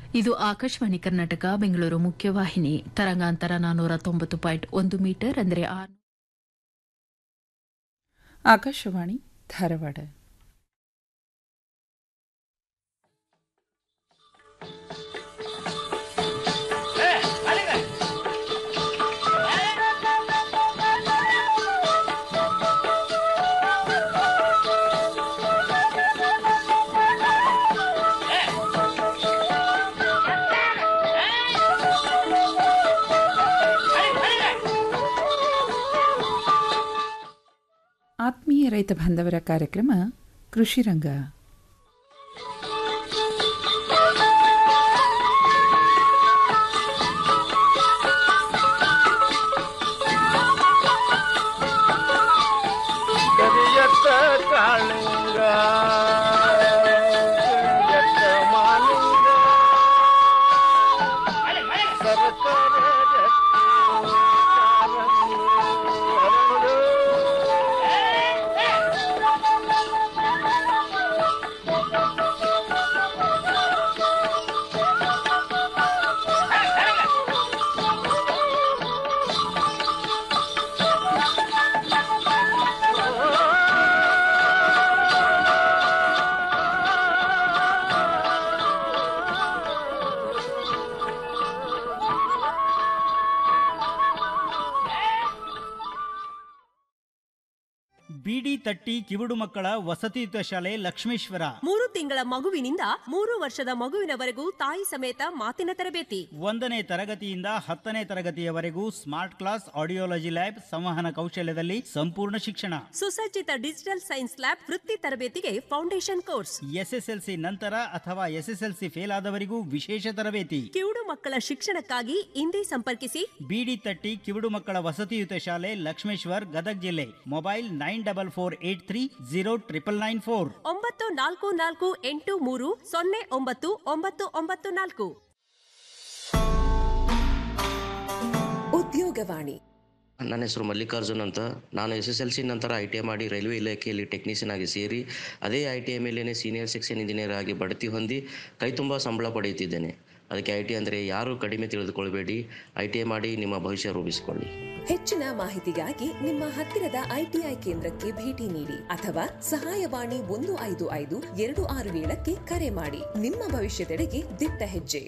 ಇದು ಆಕಾಶವಾಣಿ ಕರ್ನಾಟಕ ಬೆಂಗಳೂರು ಮುಖ್ಯವಾಹಿನಿ ತರಂಗಾಂತರ ನಾನ್ನೂರ ತೊಂಬತ್ತು ಪಾಯಿಂಟ್ ಒಂದು ಮೀಟರ್ ಅಂದರೆ ಆರು ಆಕಾಶವಾಣಿ ಧಾರವಾಡ ಆತ್ಮೀಯ ರೈತ ಬಾಂಧವರ ಕಾರ್ಯಕ್ರಮ ಕೃಷಿ ರಂಗ ಕರಿಯತ್ತ ಕಾಳಿಂಗ ಕರಿಯತ್ತ ಮಾಲಿಂಗ ಸರಸರ ಜಟ್ಟಿ ಕಾಲಂಗಿ ಹರಳು. ಬಿಡಿ ತಟ್ಟಿ ಕಿವುಡು ಮಕ್ಕಳ ವಸತಿಯುತ ಶಾಲೆ ಲಕ್ಷ್ಮೇಶ್ವರ ಮೂರು ತಿಂಗಳ ಮಗುವಿನಿಂದ ಮೂರು ವರ್ಷದ ಮಗುವಿನವರೆಗೂ ತಾಯಿ ಸಮೇತ ಮಾತಿನ ತರಬೇತಿ ಒಂದನೇ ತರಗತಿಯಿಂದ ಹತ್ತನೇ ತರಗತಿಯವರೆಗೂ ಸ್ಮಾರ್ಟ್ ಕ್ಲಾಸ್ ಆಡಿಯೋಲಜಿ ಲ್ಯಾಬ್ ಸಂವಹನ ಕೌಶಲ್ಯದಲ್ಲಿ ಸಂಪೂರ್ಣ ಶಿಕ್ಷಣ ಸುಸಜ್ಜಿತ ಡಿಜಿಟಲ್ ಸೈನ್ಸ್ ಲ್ಯಾಬ್ ವೃತ್ತಿ ತರಬೇತಿಗೆ ಫೌಂಡೇಶನ್ ಕೋರ್ಸ್ ಎಸ್ಎಸ್ಎಲ್ಸಿ ನಂತರ ಅಥವಾ ಎಸ್ಎಸ್ಎಲ್ಸಿ ಫೇಲ್ ಆದವರಿಗೂ ವಿಶೇಷ ತರಬೇತಿ ಕಿವುಡು ಮಕ್ಕಳ ಶಿಕ್ಷಣಕ್ಕಾಗಿ ಇಂದೇ ಸಂಪರ್ಕಿಸಿ ಬಿಡಿ ತಟ್ಟಿ ಕಿವುಡು ಮಕ್ಕಳ ವಸತಿಯುತ ಶಾಲೆ ಲಕ್ಷ್ಮೇಶ್ವರ್ ಗದಗ್ ಜಿಲ್ಲೆ mobile nine double four eight three zero triple nine four ಒಂಬತ್ತು ನಾಲ್ಕು ನಾಲ್ಕು ಎಂಟು ಮೂರು ಸೊನ್ನೆ ಒಂಬತ್ತು ಒಂಬತ್ತು ಒಂಬತ್ತು ನಾಲ್ಕು ಉದ್ಯೋಗವಾಣಿ ನನ್ನ ಹೆಸರು ಮಲ್ಲಿಕಾರ್ಜುನ್ ಅಂತ ನಾನು ಎಸ್ ಎಸ್ ಎಲ್ ಸಿ ನಂತರ ಐ ಟಿ ಐ ಮಾಡಿ ರೈಲ್ವೆ ಇಲಾಖೆಯಲ್ಲಿ ಟೆಕ್ನಿಷಿಯನ್ ಆಗಿ ಸೇರಿ ಅದೇ ಐ ಟಿ ಐ ಮೇಲೇ ಸೀನಿಯರ್ ಸೆಕ್ಷನ್ ಇಂಜಿನಿಯರ್ ಆಗಿ ಬಡ್ತಿ ಹೊಂದಿ ಕೈ ತುಂಬ ಸಂಬಳ ಪಡೆಯುತ್ತಿದ್ದೇನೆ ಅದಕ್ಕೆ ಐ ಟಿ ಅಂದರೆ ಯಾರೂ ಕಡಿಮೆ ತಿಳಿದುಕೊಳ್ಬೇಡಿ ಐ ಟಿ ಐ ಮಾಡಿ ನಿಮ್ಮ ಭವಿಷ್ಯ ರೂಪಿಸಿಕೊಳ್ಳಿ ಹೆಚ್ಚಿನ ಮಾಹಿತಿಗಾಗಿ ನಿಮ್ಮ ಹತ್ತಿರದ ಐಟಿಐ ಕೇಂದ್ರಕ್ಕೆ ಭೇಟಿ ನೀಡಿ ಅಥವಾ ಸಹಾಯವಾಣಿ ಒಂದು ಐದು ಐದು ಎರಡು ಆರು ಏಳಕ್ಕೆ ಕರೆ ಮಾಡಿ ನಿಮ್ಮ ಭವಿಷ್ಯದೆಡೆಗೆ ದಿಟ್ಟ ಹೆಜ್ಜೆ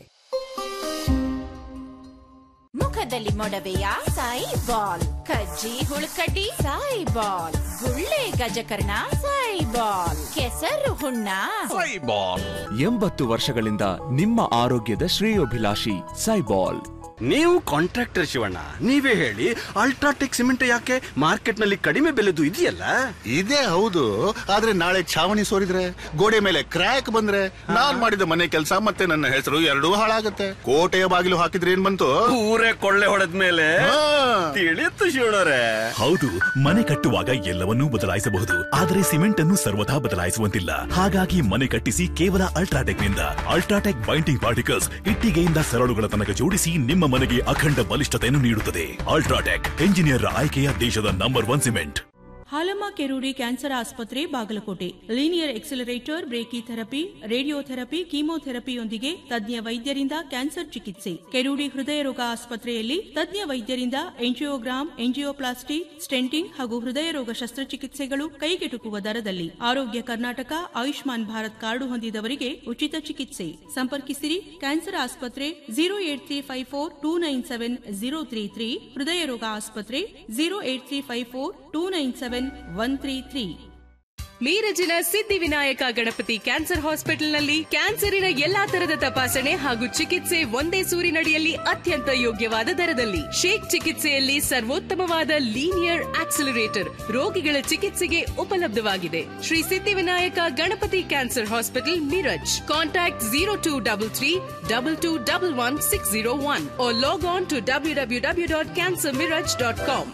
ಮುಖದಲ್ಲಿ ಮೊಡವೆಯ ಸಾಯಿ ಬಾಲ್ ಕಜ್ಜಿ ಹುಳುಕಡ್ಡಿ ಸಾಯಿ ಬಾಲ್ ಗುಳ್ಳೆ ಗಜಕರ್ಣ ಸಾಯಿ ಬಾಲ್ ಕೆಸರು ಹುಣ್ಣ ಎಂಬತ್ತು ವರ್ಷಗಳಿಂದ ನಿಮ್ಮ ಆರೋಗ್ಯದ ಶ್ರೇಯೋಭಿಲಾಷಿ ಸೈಬಾಲ್ ನೀವು ಕಾಂಟ್ರಾಕ್ಟರ್ ಶಿವಣ್ಣ ನೀವೇ ಹೇಳಿ ಅಲ್ಟ್ರಾಟೆಕ್ ಸಿಮೆಂಟ್ ಯಾಕೆ ಮಾರ್ಕೆಟ್ ನಲ್ಲಿ ಕಡಿಮೆ ಬೆಲೆದು ಇದೆಯಲ್ಲ ಇದೇ ಹೌದು ಆದ್ರೆ ನಾಳೆ ಛಾವಣಿ ಸೋರಿದ್ರೆ ಗೋಡೆ ಮೇಲೆ ಕ್ರ್ಯಾಕ್ ಬಂದ್ರೆ ನಾನ್ ಮಾಡಿದ ಮನೆ ಕೆಲಸ ಮತ್ತೆ ನನ್ನ ಹೆಸರು ಎರಡೂ ಹಾಳಾಗತ್ತೆ ಕೋಟೆಯ ಬಾಗಿಲು ಹಾಕಿದ್ರೆ ಏನ್ ಬಂತು ಊರೇ ಕೊಳ್ಳೆ ಹೊಡೆದ ಮೇಲೆ ತಿಳಿಯುತ್ತು ಶಿವಣ್ಣರೇ ಹೌದು ಮನೆ ಕಟ್ಟುವಾಗ ಎಲ್ಲವನ್ನೂ ಬದಲಾಯಿಸಬಹುದು ಆದರೆ ಸಿಮೆಂಟ್ ಅನ್ನು ಸರ್ವದಾ ಬದಲಾಯಿಸುವಂತಿಲ್ಲ ಹಾಗಾಗಿ ಮನೆ ಕಟ್ಟಿಸಿ ಕೇವಲ ಅಲ್ಟ್ರಾಟೆಕ್ ನಿಂದ ಅಲ್ಟ್ರಾಟೆಕ್ ಬೈಂಡಿಂಗ್ ಪಾರ್ಟಿಕಲ್ಸ್ ಇಟ್ಟಿಗೆಯಿಂದ ಸರಳುಗಳ ತನಕ ಜೋಡಿಸಿ ನಿಮ್ಮ ಮನೆಗೆ ಅಖಂಡ ಬಲಿಷ್ಠತೆಯನ್ನು ನೀಡುತ್ತದೆ ಅಲ್ಟ್ರಾಟೆಕ್ ಎಂಜಿನಿಯರ್ ಆಯ್ಕೆಯ ದೇಶದ number one cement Halamma Kerudi cancer ಆಸ್ಪತ್ರೆ Bagalkote linear accelerator brachytherapy radiotherapy ಕೀಮೋಥೆರಪಿಯೊಂದಿಗೆ ತಜ್ಞ ವೈದ್ಯರಿಂದ ಕ್ಯಾನ್ಸರ್ ಚಿಕಿತ್ಸೆ ಕೆರೂಡಿ ಹೃದಯ ರೋಗ ಆಸ್ಪತ್ರೆಯಲ್ಲಿ ತಜ್ಞ ವೈದ್ಯರಿಂದ ಎಂಜಿಯೋಗ್ರಾಮ್ ಎಂಜಿಯೋಪ್ಲಾಸ್ಟಿ ಸ್ಟೆಂಟಿಂಗ್ ಹಾಗೂ ಹೃದಯ ರೋಗ ಶಸ್ತ್ರಚಿಕಿತ್ಸೆಗಳು ಕೈಗೆಟುಕುವ ದರದಲ್ಲಿ ಆರೋಗ್ಯ ಕರ್ನಾಟಕ ಆಯುಷ್ಮಾನ್ ಭಾರತ್ ಕಾರ್ಡು ಹೊಂದಿದವರಿಗೆ ಉಚಿತ ಚಿಕಿತ್ಸೆ ಸಂಪರ್ಕಿಸಿರಿ ಕ್ಯಾನ್ಸರ್ ಆಸ್ಪತ್ರೆ zero eight three five four two nine seven zero three three ಹೃದಯ ರೋಗ ಆಸ್ಪತ್ರೆ zero eight three five four two nine seven one three three ಮೀರಜಿನ ಸಿದ್ಧಿವಿನಾಯಕ ಗಣಪತಿ ಕ್ಯಾನ್ಸರ್ ಹಾಸ್ಪಿಟಲ್ನಲ್ಲಿ ಕ್ಯಾನ್ಸರಿನ ಎಲ್ಲಾ ತರದ ತಪಾಸಣೆ ಹಾಗೂ ಚಿಕಿತ್ಸೆ ಒಂದೇ ಸೂರಿನಡಿಯಲ್ಲಿ ಅತ್ಯಂತ ಯೋಗ್ಯವಾದ ದರದಲ್ಲಿ ಶೇಕ್ ಚಿಕಿತ್ಸೆಯಲ್ಲಿ ಸರ್ವೋತ್ತಮವಾದ ಲೀನಿಯರ್ ಆಕ್ಸಿಲರೇಟರ್ ರೋಗಿಗಳ ಚಿಕಿತ್ಸೆಗೆ ಉಪಲಬ್ಧವಾಗಿದೆ Shri Siddhivinayaka Ganapati cancer hospital Miraj contact zero two double three double two double one six zero one log on to W W W dot cancer Miraj dot com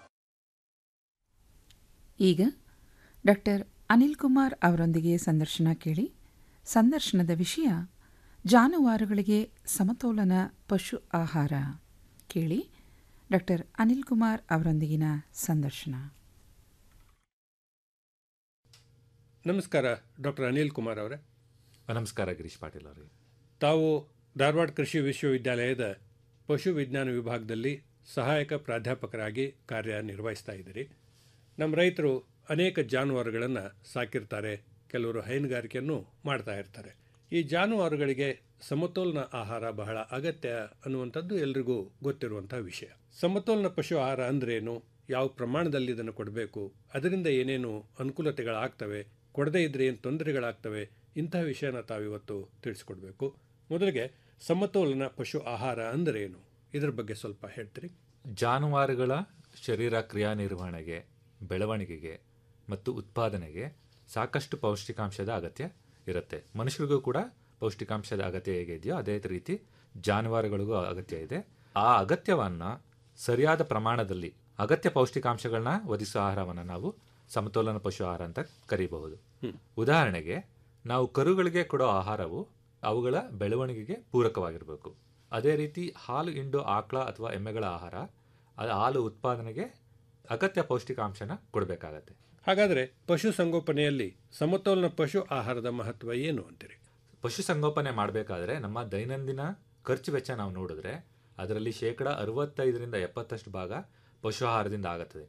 ಈಗ ಡಾಕ್ಟರ್ ಅನಿಲ್ ಕುಮಾರ್ ಅವರೊಂದಿಗೆ ಸಂದರ್ಶನ ಕೇಳಿ ಸಂದರ್ಶನದ ವಿಷಯ ಜಾನುವಾರುಗಳಿಗೆ ಸಮತೋಲನ ಪಶು ಆಹಾರ ಕೇಳಿ ಡಾಕ್ಟರ್ ಅನಿಲ್ ಕುಮಾರ್ ಅವರೊಂದಿಗಿನ ಸಂದರ್ಶನ ನಮಸ್ಕಾರ ಡಾಕ್ಟರ್ ಅನಿಲ್ ಕುಮಾರ್ ಅವರೇ ನಮಸ್ಕಾರ ಗಿರೀಶ್ ಪಾಟೀಲ್ ಅವರೇ ತಾವು ಧಾರವಾಡ ಕೃಷಿ ವಿಶ್ವವಿದ್ಯಾಲಯದ ಪಶು ವಿಜ್ಞಾನ ವಿಭಾಗದಲ್ಲಿ ಸಹಾಯಕ ಪ್ರಾಧ್ಯಾಪಕರಾಗಿ ಕಾರ್ಯನಿರ್ವಹಿಸ್ತಾ ಇದ್ದೀರಿ ನಮ್ಮ ರೈತರು ಅನೇಕ ಜಾನುವಾರುಗಳನ್ನು ಸಾಕಿರ್ತಾರೆ ಕೆಲವರು ಹೈನುಗಾರಿಕೆಯನ್ನು ಮಾಡ್ತಾ ಇರ್ತಾರೆ ಈ ಜಾನುವಾರುಗಳಿಗೆ ಸಮತೋಲನ ಆಹಾರ ಬಹಳ ಅಗತ್ಯ ಅನ್ನುವಂಥದ್ದು ಎಲ್ರಿಗೂ ಗೊತ್ತಿರುವಂಥ ವಿಷಯ ಸಮತೋಲನ ಪಶು ಆಹಾರ ಅಂದ್ರೇನು ಯಾವ ಪ್ರಮಾಣದಲ್ಲಿ ಇದನ್ನು ಕೊಡಬೇಕು ಅದರಿಂದ ಏನೇನು ಅನುಕೂಲತೆಗಳಾಗ್ತವೆ ಕೊಡದೇ ಇದ್ರೆ ಏನು ತೊಂದರೆಗಳಾಗ್ತವೆ ಇಂತಹ ವಿಷಯನ ತಾವಿವತ್ತು ತಿಳಿಸ್ಕೊಡ್ಬೇಕು ಮೊದಲಿಗೆ ಸಮತೋಲನ ಪಶು ಆಹಾರ ಅಂದ್ರೇನು ಇದ್ರ ಬಗ್ಗೆ ಸ್ವಲ್ಪ ಹೇಳ್ತೀರಿ ಜಾನುವಾರುಗಳ ಶರೀರ ಕ್ರಿಯಾ ನಿರ್ವಹಣೆಗೆ ಬೆಳವಣಿಗೆಗೆ ಮತ್ತು ಉತ್ಪಾದನೆಗೆ ಸಾಕಷ್ಟು ಪೌಷ್ಟಿಕಾಂಶದ ಅಗತ್ಯ ಇರುತ್ತೆ ಮನುಷ್ಯರಿಗೂ ಕೂಡ ಪೌಷ್ಟಿಕಾಂಶದ ಅಗತ್ಯ ಹೇಗೆ ಇದೆಯೋ ಅದೇ ರೀತಿ ಜಾನುವಾರುಗಳಿಗೂ ಅಗತ್ಯ ಇದೆ ಆ ಅಗತ್ಯವನ್ನು ಸರಿಯಾದ ಪ್ರಮಾಣದಲ್ಲಿ ಅಗತ್ಯ ಪೌಷ್ಟಿಕಾಂಶಗಳನ್ನ ಒದಗಿಸೋ ಆಹಾರವನ್ನು ನಾವು ಸಮತೋಲನ ಪಶು ಆಹಾರ ಅಂತ ಕರೀಬಹುದು ಉದಾಹರಣೆಗೆ ನಾವು ಕರುಗಳಿಗೆ ಕೊಡೋ ಆಹಾರವು ಅವುಗಳ ಬೆಳವಣಿಗೆಗೆ ಪೂರಕವಾಗಿರಬೇಕು ಅದೇ ರೀತಿ ಹಾಲು ಹಿಂಡು ಆಕಳ ಅಥವಾ ಎಮ್ಮೆಗಳ ಆಹಾರ ಅದು ಹಾಲು ಉತ್ಪಾದನೆಗೆ ಅಗತ್ಯ ಪೌಷ್ಟಿಕಾಂಶನ ಕೊಡಬೇಕಾಗತ್ತೆ ಹಾಗಾದರೆ ಪಶು ಸಂಗೋಪನೆಯಲ್ಲಿ ಸಮತೋಲನ ಪಶು ಆಹಾರದ ಮಹತ್ವ ಏನು ಅಂತೀರಿ ಪಶು ಸಂಗೋಪನೆ ಮಾಡಬೇಕಾದ್ರೆ ನಮ್ಮ ದೈನಂದಿನ ಖರ್ಚು ವೆಚ್ಚ ನಾವು ನೋಡಿದ್ರೆ ಅದರಲ್ಲಿ ಶೇಕಡ ಅರವತ್ತೈದರಿಂದ ಎಪ್ಪತ್ತಷ್ಟು ಭಾಗ ಪಶು ಆಹಾರದಿಂದ ಆಗುತ್ತದೆ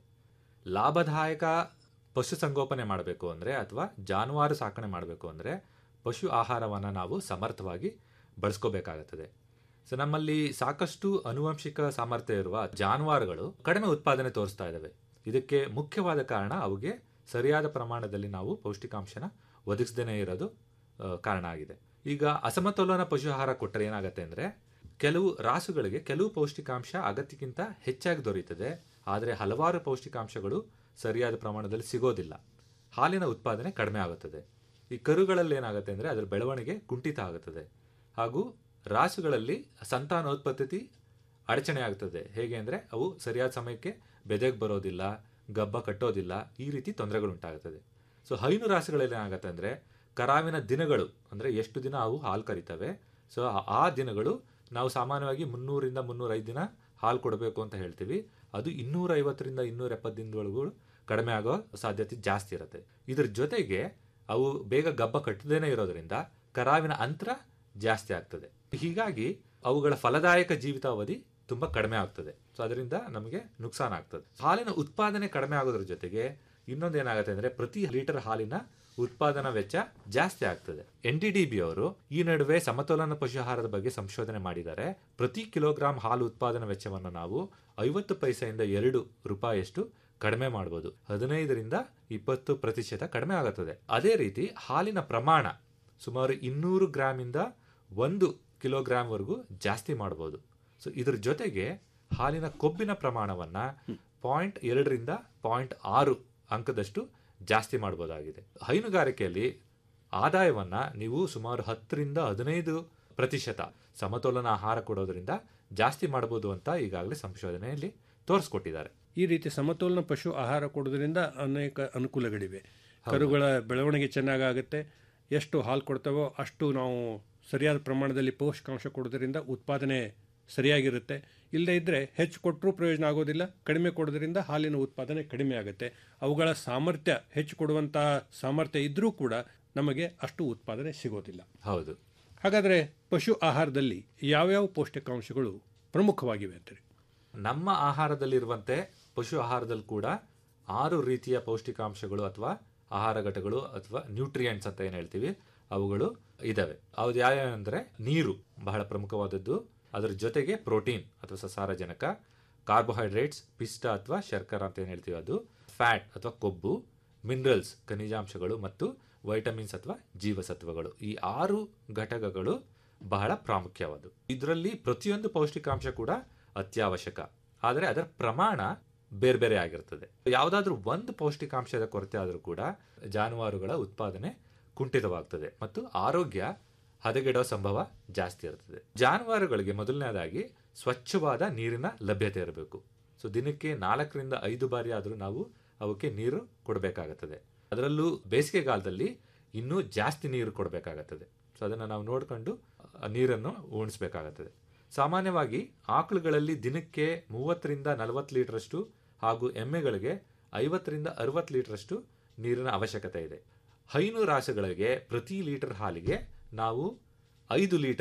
ಲಾಭದಾಯಕ ಪಶು ಸಂಗೋಪನೆ ಮಾಡಬೇಕು ಅಂದರೆ ಅಥವಾ ಜಾನುವಾರು ಸಾಕಣೆ ಮಾಡಬೇಕು ಅಂದರೆ ಪಶು ಆಹಾರವನ್ನು ನಾವು ಸಮರ್ಥವಾಗಿ ಬಳಸ್ಕೋಬೇಕಾಗುತ್ತದೆ ಸೊ ನಮ್ಮಲ್ಲಿ ಸಾಕಷ್ಟು ಅನುವಂಶಿಕ ಸಾಮರ್ಥ್ಯ ಇರುವ ಜಾನುವಾರುಗಳು ಕಡಿಮೆ ಉತ್ಪಾದನೆ ತೋರಿಸ್ತಾ ಇದ್ದಾವೆ ಇದಕ್ಕೆ ಮುಖ್ಯವಾದ ಕಾರಣ ಅವುಗೆ ಸರಿಯಾದ ಪ್ರಮಾಣದಲ್ಲಿ ನಾವು ಪೌಷ್ಟಿಕಾಂಶನ ಒದಗಿಸದೇ ಇರೋದು ಆ, ಕಾರಣ ಆಗಿದೆ ಈಗ ಅಸಮತೋಲನ ಪಶು ಆಹಾರ ಕೊಟ್ಟರೆ ಏನಾಗುತ್ತೆ ಅಂದರೆ ಕೆಲವು ರಾಸುಗಳಿಗೆ ಕೆಲವು ಪೌಷ್ಟಿಕಾಂಶ ಅಗತ್ಯಕ್ಕಿಂತ ಹೆಚ್ಚಾಗಿ ದೊರೆಯುತ್ತದೆ ಆದರೆ ಹಲವಾರು ಪೌಷ್ಟಿಕಾಂಶಗಳು ಸರಿಯಾದ ಪ್ರಮಾಣದಲ್ಲಿ ಸಿಗೋದಿಲ್ಲ ಹಾಲಿನ ಉತ್ಪಾದನೆ ಕಡಿಮೆ ಆಗುತ್ತದೆ ಈ ಕರುಗಳಲ್ಲಿ ಏನಾಗುತ್ತೆ ಅಂದರೆ ಅದರ ಬೆಳವಣಿಗೆ ಕುಂಠಿತ ಆಗುತ್ತದೆ ಹಾಗೂ ರಾಸುಗಳಲ್ಲಿ ಸಂತಾನೋತ್ಪತ್ತಿ ಅಡಚಣೆ ಆಗ್ತದೆ ಹೇಗೆ ಅಂದರೆ ಅವು ಸರಿಯಾದ ಸಮಯಕ್ಕೆ ಬೆದೆಗೆ ಬರೋದಿಲ್ಲ ಗಬ್ಬ ಕಟ್ಟೋದಿಲ್ಲ ಈ ರೀತಿ ತೊಂದರೆಗಳುಂಟಾಗುತ್ತದೆ ಸೊ ಹೈನು ರಾಸುಗಳಲ್ಲಿ ಏನಾಗುತ್ತೆ ಅಂದರೆ ಕರಾವಿನ ದಿನಗಳು ಅಂದರೆ ಎಷ್ಟು ದಿನ ಅವು ಹಾಲು ಕರಿತವೆ ಸೊ ಆ ದಿನಗಳು ನಾವು ಸಾಮಾನ್ಯವಾಗಿ ಮುನ್ನೂರಿಂದ ಮುನ್ನೂರೈದು ದಿನ ಹಾಲು ಕೊಡಬೇಕು ಅಂತ ಹೇಳ್ತೀವಿ ಅದು ಇನ್ನೂರೈವತ್ತರಿಂದ ಇನ್ನೂರ ಎಪ್ಪತ್ತು ದಿನದವರೆಗೂ ಕಡಿಮೆ ಆಗೋ ಸಾಧ್ಯತೆ ಜಾಸ್ತಿ ಇರುತ್ತೆ ಇದ್ರ ಜೊತೆಗೆ ಅವು ಬೇಗ ಗಬ್ಬ ಕಟ್ಟದೇನೆ ಇರೋದ್ರಿಂದ ಕರಾವಿನ ಅಂತರ ಜಾಸ್ತಿ ಆಗ್ತದೆ ಹೀಗಾಗಿ ಅವುಗಳ ಫಲದಾಯಕ ಜೀವಿತಾವಧಿ ತುಂಬಾ ಕಡಿಮೆ ಆಗ್ತದೆ ಸೊ ಅದರಿಂದ ನಮಗೆ ನುಕ್ಸಾನ ಆಗ್ತದೆ ಹಾಲಿನ ಉತ್ಪಾದನೆ ಕಡಿಮೆ ಆಗೋದ್ರ ಜೊತೆಗೆ ಇನ್ನೊಂದು ಏನಾಗುತ್ತೆ ಅಂದ್ರೆ ಪ್ರತಿ ಲೀಟರ್ ಹಾಲಿನ ಉತ್ಪಾದನಾ ವೆಚ್ಚ ಜಾಸ್ತಿ ಆಗ್ತದೆ ಎನ್ ಡಿ ಡಿ ಬಿ ಅವರು ಈ ನಡುವೆ ಸಮತೋಲನ ಪಶು ಆಹಾರದ ಬಗ್ಗೆ ಸಂಶೋಧನೆ ಮಾಡಿದ್ದಾರೆ ಪ್ರತಿ ಕಿಲೋಗ್ರಾಂ ಹಾಲು ಉತ್ಪಾದನಾ ವೆಚ್ಚವನ್ನು ನಾವು ಐವತ್ತು ಪೈಸೆಯಿಂದ ಎರಡು ರೂಪಾಯಿಯಷ್ಟು ಕಡಿಮೆ ಮಾಡಬಹುದು ಹದಿನೈದರಿಂದ ಇಪ್ಪತ್ತು ಪ್ರತಿಶತ ಕಡಿಮೆ ಆಗುತ್ತದೆ ಅದೇ ರೀತಿ ಹಾಲಿನ ಪ್ರಮಾಣ ಸುಮಾರು ಇನ್ನೂರು ಗ್ರಾಮಿಂದ ಒಂದು ಕಿಲೋಗ್ರಾಂವರೆಗೂ ಜಾಸ್ತಿ ಮಾಡಬಹುದು ಸೊ ಇದ್ರ ಜೊತೆಗೆ ಹಾಲಿನ ಕೊಬ್ಬಿನ ಪ್ರಮಾಣವನ್ನ ಪಾಯಿಂಟ್ ಎರಡರಿಂದ ಪಾಯಿಂಟ್ ಆರು ಅಂಕದಷ್ಟು ಜಾಸ್ತಿ ಮಾಡಬಹುದಾಗಿದೆ ಹೈನುಗಾರಿಕೆಯಲ್ಲಿ ಆದಾಯವನ್ನ ನೀವು ಸುಮಾರು ಹತ್ತರಿಂದ ಹದಿನೈದು ಪ್ರತಿಶತ ಸಮತೋಲನ ಆಹಾರ ಕೊಡೋದ್ರಿಂದ ಜಾಸ್ತಿ ಮಾಡಬಹುದು ಅಂತ ಈಗಾಗಲೇ ಸಂಶೋಧನೆಯಲ್ಲಿ ತೋರಿಸ್ಕೊಟ್ಟಿದ್ದಾರೆ ಈ ರೀತಿ ಸಮತೋಲನ ಪಶು ಆಹಾರ ಕೊಡೋದ್ರಿಂದ ಅನೇಕ ಅನುಕೂಲಗಳಿವೆ ಕರುಗಳ ಬೆಳವಣಿಗೆ ಚೆನ್ನಾಗಾಗುತ್ತೆ ಎಷ್ಟು ಹಾಲು ಕೊಡ್ತಾವೋ ಅಷ್ಟು ನಾವು ಸರಿಯಾದ ಪ್ರಮಾಣದಲ್ಲಿ ಪೋಷಕಾಂಶ ಕೊಡೋದ್ರಿಂದ ಉತ್ಪಾದನೆ ಸರಿಯಾಗಿರುತ್ತೆ ಇಲ್ಲದೇ ಇದ್ದರೆ ಹೆಚ್ಚು ಕೊಟ್ಟರೂ ಪ್ರಯೋಜನ ಆಗೋದಿಲ್ಲ ಕಡಿಮೆ ಕೊಡೋದ್ರಿಂದ ಹಾಲಿನ ಉತ್ಪಾದನೆ ಕಡಿಮೆ ಆಗುತ್ತೆ ಅವುಗಳ ಸಾಮರ್ಥ್ಯ ಹೆಚ್ಚು ಕೊಡುವಂತಹ ಸಾಮರ್ಥ್ಯ ಇದ್ದರೂ ಕೂಡ ನಮಗೆ ಅಷ್ಟು ಉತ್ಪಾದನೆ ಸಿಗೋದಿಲ್ಲ ಹೌದು ಹಾಗಾದರೆ ಪಶು ಆಹಾರದಲ್ಲಿ ಯಾವ್ಯಾವ ಪೌಷ್ಟಿಕಾಂಶಗಳು ಪ್ರಮುಖವಾಗಿವೆ ಅಂತೀರಿ ನಮ್ಮ ಆಹಾರದಲ್ಲಿರುವಂತೆ ಪಶು ಆಹಾರದಲ್ಲಿ ಕೂಡ ಆರು ರೀತಿಯ ಪೌಷ್ಟಿಕಾಂಶಗಳು ಅಥವಾ ಆಹಾರ ಘಟಕಗಳು ಅಥವಾ ನ್ಯೂಟ್ರಿಯೆಂಟ್ಸ್ ಅಂತ ಏನು ಹೇಳ್ತೀವಿ ಅವುಗಳು ಇದಾವೆ ಅವು ಯಾವ್ಯಾವ ಅಂದರೆ ನೀರು ಬಹಳ ಪ್ರಮುಖವಾದದ್ದು ಅದರ ಜೊತೆಗೆ ಪ್ರೋಟೀನ್ ಅಥವಾ ಸಸಾರಜನಕ ಕಾರ್ಬೋಹೈಡ್ರೇಟ್ಸ್ ಪಿಷ್ಟ ಅಥವಾ ಶರ್ಕರ ಅಂತ ಏನು ಹೇಳ್ತೀವಿ ಅದು ಫ್ಯಾಟ್ ಅಥವಾ ಕೊಬ್ಬು ಮಿನರಲ್ಸ್ ಖನಿಜಾಂಶಗಳು ಮತ್ತು ವೈಟಮಿನ್ಸ್ ಅಥವಾ ಜೀವಸತ್ವಗಳು ಈ ಆರು ಘಟಕಗಳು ಬಹಳ ಪ್ರಾಮುಖ್ಯವಾದವು ಇದರಲ್ಲಿ ಪ್ರತಿಯೊಂದು ಪೌಷ್ಟಿಕಾಂಶ ಕೂಡ ಅತ್ಯವಶ್ಯಕ ಆದರೆ ಅದರ ಪ್ರಮಾಣ ಬೇರೆ ಬೇರೆ ಆಗಿರ್ತದೆ ಯಾವುದಾದ್ರೂ ಒಂದು ಪೌಷ್ಟಿಕಾಂಶದ ಕೊರತೆ ಆದರೂ ಕೂಡ ಜಾನುವಾರುಗಳ ಉತ್ಪಾದನೆ ಕುಂಠಿತವಾಗ್ತದೆ ಮತ್ತು ಆರೋಗ್ಯ ಹದಗೆಡೋ ಸಂಭವ ಜಾಸ್ತಿ ಇರ್ತದೆ ಜಾನುವಾರುಗಳಿಗೆ ಮೊದಲನೇದಾಗಿ ಸ್ವಚ್ಛವಾದ ನೀರಿನ ಲಭ್ಯತೆ ಇರಬೇಕು ಸೊ ದಿನಕ್ಕೆ ನಾಲ್ಕರಿಂದ ಐದು ಬಾರಿ ಆದರೂ ನಾವು ಅವಕ್ಕೆ ನೀರು ಕೊಡಬೇಕಾಗುತ್ತದೆ ಅದರಲ್ಲೂ ಬೇಸಿಗೆಗಾಲದಲ್ಲಿ ಇನ್ನೂ ಜಾಸ್ತಿ ನೀರು ಕೊಡಬೇಕಾಗುತ್ತದೆ ಸೊ ಅದನ್ನು ನಾವು ನೋಡಿಕೊಂಡು ನೀರನ್ನು ಉಣಿಸ್ಬೇಕಾಗುತ್ತದೆ ಸಾಮಾನ್ಯವಾಗಿ ಆಕಳುಗಳಲ್ಲಿ ದಿನಕ್ಕೆ ಮೂವತ್ತರಿಂದ ನಲವತ್ತು ಲೀಟರಷ್ಟು ಹಾಗೂ ಎಮ್ಮೆಗಳಿಗೆ ಐವತ್ತರಿಂದ ಅರವತ್ತು ಲೀಟರಷ್ಟು ನೀರಿನ ಅವಶ್ಯಕತೆ ಇದೆ ಹೈನು ರಾಸುಗಳಿಗೆ ಪ್ರತಿ ಲೀಟರ್ ಹಾಲಿಗೆ ನಾವು ಐದು ಲೀಟರ್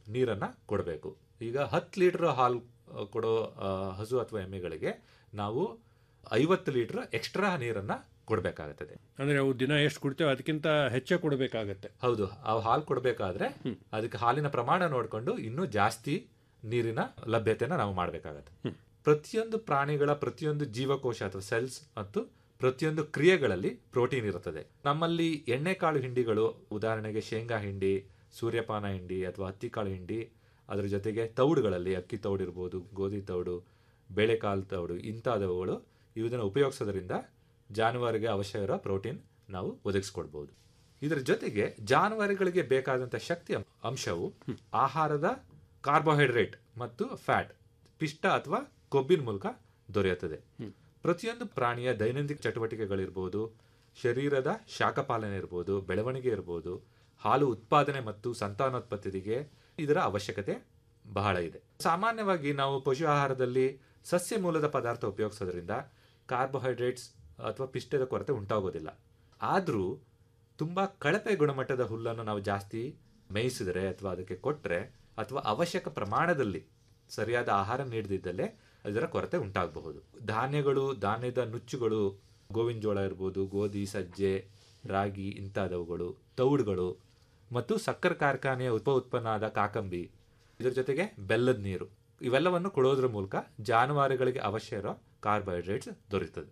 ನೀರನ್ನು ಕೊಡಬೇಕು ಈಗ ಹತ್ತು ಲೀಟರ್ ಹಾಲು ಆ, ಕೊಡೋ ಆ, ಹಸು ಅಥವಾ ಎಮ್ಮೆಗಳಿಗೆ ನಾವು ಐವತ್ತು ಲೀಟರ್ ಎಕ್ಸ್ಟ್ರಾ ನೀರನ್ನು ಕೊಡಬೇಕಾಗುತ್ತದೆ ಅಂದ್ರೆ ಅವು ದಿನ ಎಷ್ಟು ಕುಡ್ತೇವೆ ಅದಕ್ಕಿಂತ ಹೆಚ್ಚೇ ಕೊಡಬೇಕಾಗತ್ತೆ ಹೌದು ಆ ಹಾಲು ಕೊಡಬೇಕಾದ್ರೆ ಅದಕ್ಕೆ ಹಾಲಿನ ಪ್ರಮಾಣ ನೋಡಿಕೊಂಡು ಇನ್ನೂ ಜಾಸ್ತಿ ನೀರಿನ ಲಭ್ಯತೆನ ನಾವು ಮಾಡಬೇಕಾಗತ್ತೆ ಪ್ರತಿಯೊಂದು ಪ್ರಾಣಿಗಳ ಪ್ರತಿಯೊಂದು ಜೀವಕೋಶ ಅಥವಾ ಸೆಲ್ಸ್ ಮತ್ತು ಪ್ರತಿಯೊಂದು ಕ್ರಿಯೆಗಳಲ್ಲಿ ಪ್ರೋಟೀನ್ ಇರುತ್ತದೆ ನಮ್ಮಲ್ಲಿ ಎಣ್ಣೆಕಾಳು ಹಿಂಡಿಗಳು ಉದಾಹರಣೆಗೆ ಶೇಂಗಾ ಹಿಂಡಿ ಸೂರ್ಯಪಾನ ಹಿಂಡಿ ಅಥವಾ ಹತ್ತಿಕಾಳು ಹಿಂಡಿ ಅದರ ಜೊತೆಗೆ ತೌಡುಗಳಲ್ಲಿ ಅಕ್ಕಿ ತೌಡು ಇರ್ಬೋದು ಗೋಧಿ ತೌಡು ಬೇಳೆಕಾಳು ತೌಡು ಇಂಥದವುಗಳು ಇವುದನ್ನು ಉಪಯೋಗಿಸೋದ್ರಿಂದ ಜಾನುವಾರಿಗೆ ಅವಶ್ಯ ಇರೋ ಪ್ರೋಟೀನ್ ನಾವು ಒದಗಿಸ್ಕೊಡ್ಬೋದು ಇದರ ಜೊತೆಗೆ ಜಾನುವಾರುಗಳಿಗೆ ಬೇಕಾದಂಥ ಶಕ್ತಿ ಅಂಶವು ಆಹಾರದ ಕಾರ್ಬೋಹೈಡ್ರೇಟ್ ಮತ್ತು ಫ್ಯಾಟ್ ಪಿಷ್ಟ ಅಥವಾ ಕೊಬ್ಬಿನ ಮೂಲಕ ದೊರೆಯುತ್ತದೆ ಪ್ರತಿಯೊಂದು ಪ್ರಾಣಿಯ ದೈನಂದಿನ ಚಟುವಟಿಕೆಗಳಿರ್ಬೋದು ಶರೀರದ ಶಾಖಪಾಲನೆ ಇರ್ಬೋದು ಬೆಳವಣಿಗೆ ಇರ್ಬೋದು ಹಾಲು ಉತ್ಪಾದನೆ ಮತ್ತು ಸಂತಾನೋತ್ಪತ್ತಿಗೆ ಇದರ ಅವಶ್ಯಕತೆ ಬಹಳ ಇದೆ ಸಾಮಾನ್ಯವಾಗಿ ನಾವು ಪಶು ಆಹಾರದಲ್ಲಿ ಸಸ್ಯ ಮೂಲದ ಪದಾರ್ಥ ಉಪಯೋಗಿಸೋದ್ರಿಂದ ಕಾರ್ಬೋಹೈಡ್ರೇಟ್ಸ್ ಅಥವಾ ಪಿಷ್ಟದ ಕೊರತೆ ಉಂಟಾಗೋದಿಲ್ಲ ಆದರೂ ತುಂಬ ಕಳಪೆ ಗುಣಮಟ್ಟದ ಹುಲ್ಲನ್ನು ನಾವು ಜಾಸ್ತಿ ಮೇಯಿಸಿದರೆ ಅಥವಾ ಅದಕ್ಕೆ ಕೊಟ್ಟರೆ ಅಥವಾ ಅವಶ್ಯಕ ಪ್ರಮಾಣದಲ್ಲಿ ಸರಿಯಾದ ಆಹಾರ ನೀಡದಿದ್ದಲ್ಲೇ ಅದರ ಕೊರತೆ ಉಂಟಾಗಬಹುದು ಧಾನ್ಯಗಳು ಧಾನ್ಯದ ನುಚ್ಚುಗಳು ಗೋವಿನ ಜೋಳ ಇರ್ಬೋದು ಗೋಧಿ ಸಜ್ಜೆ ರಾಗಿ ಇಂಥದವುಗಳು ತೌಡುಗಳು ಮತ್ತು ಸಕ್ಕರೆ ಕಾರ್ಖಾನೆಯ ಉಪ ಉತ್ಪನ್ನ ಆದ ಕಾಕಂಬಿ ಇದರ ಜೊತೆಗೆ ಬೆಲ್ಲದ ನೀರು ಇವೆಲ್ಲವನ್ನು ಕೊಡೋದ್ರ ಮೂಲಕ ಜಾನುವಾರುಗಳಿಗೆ ಅವಶ್ಯ ಇರೋ ಕಾರ್ಬೋಹೈಡ್ರೇಟ್ಸ್ ದೊರೆಯುತ್ತದೆ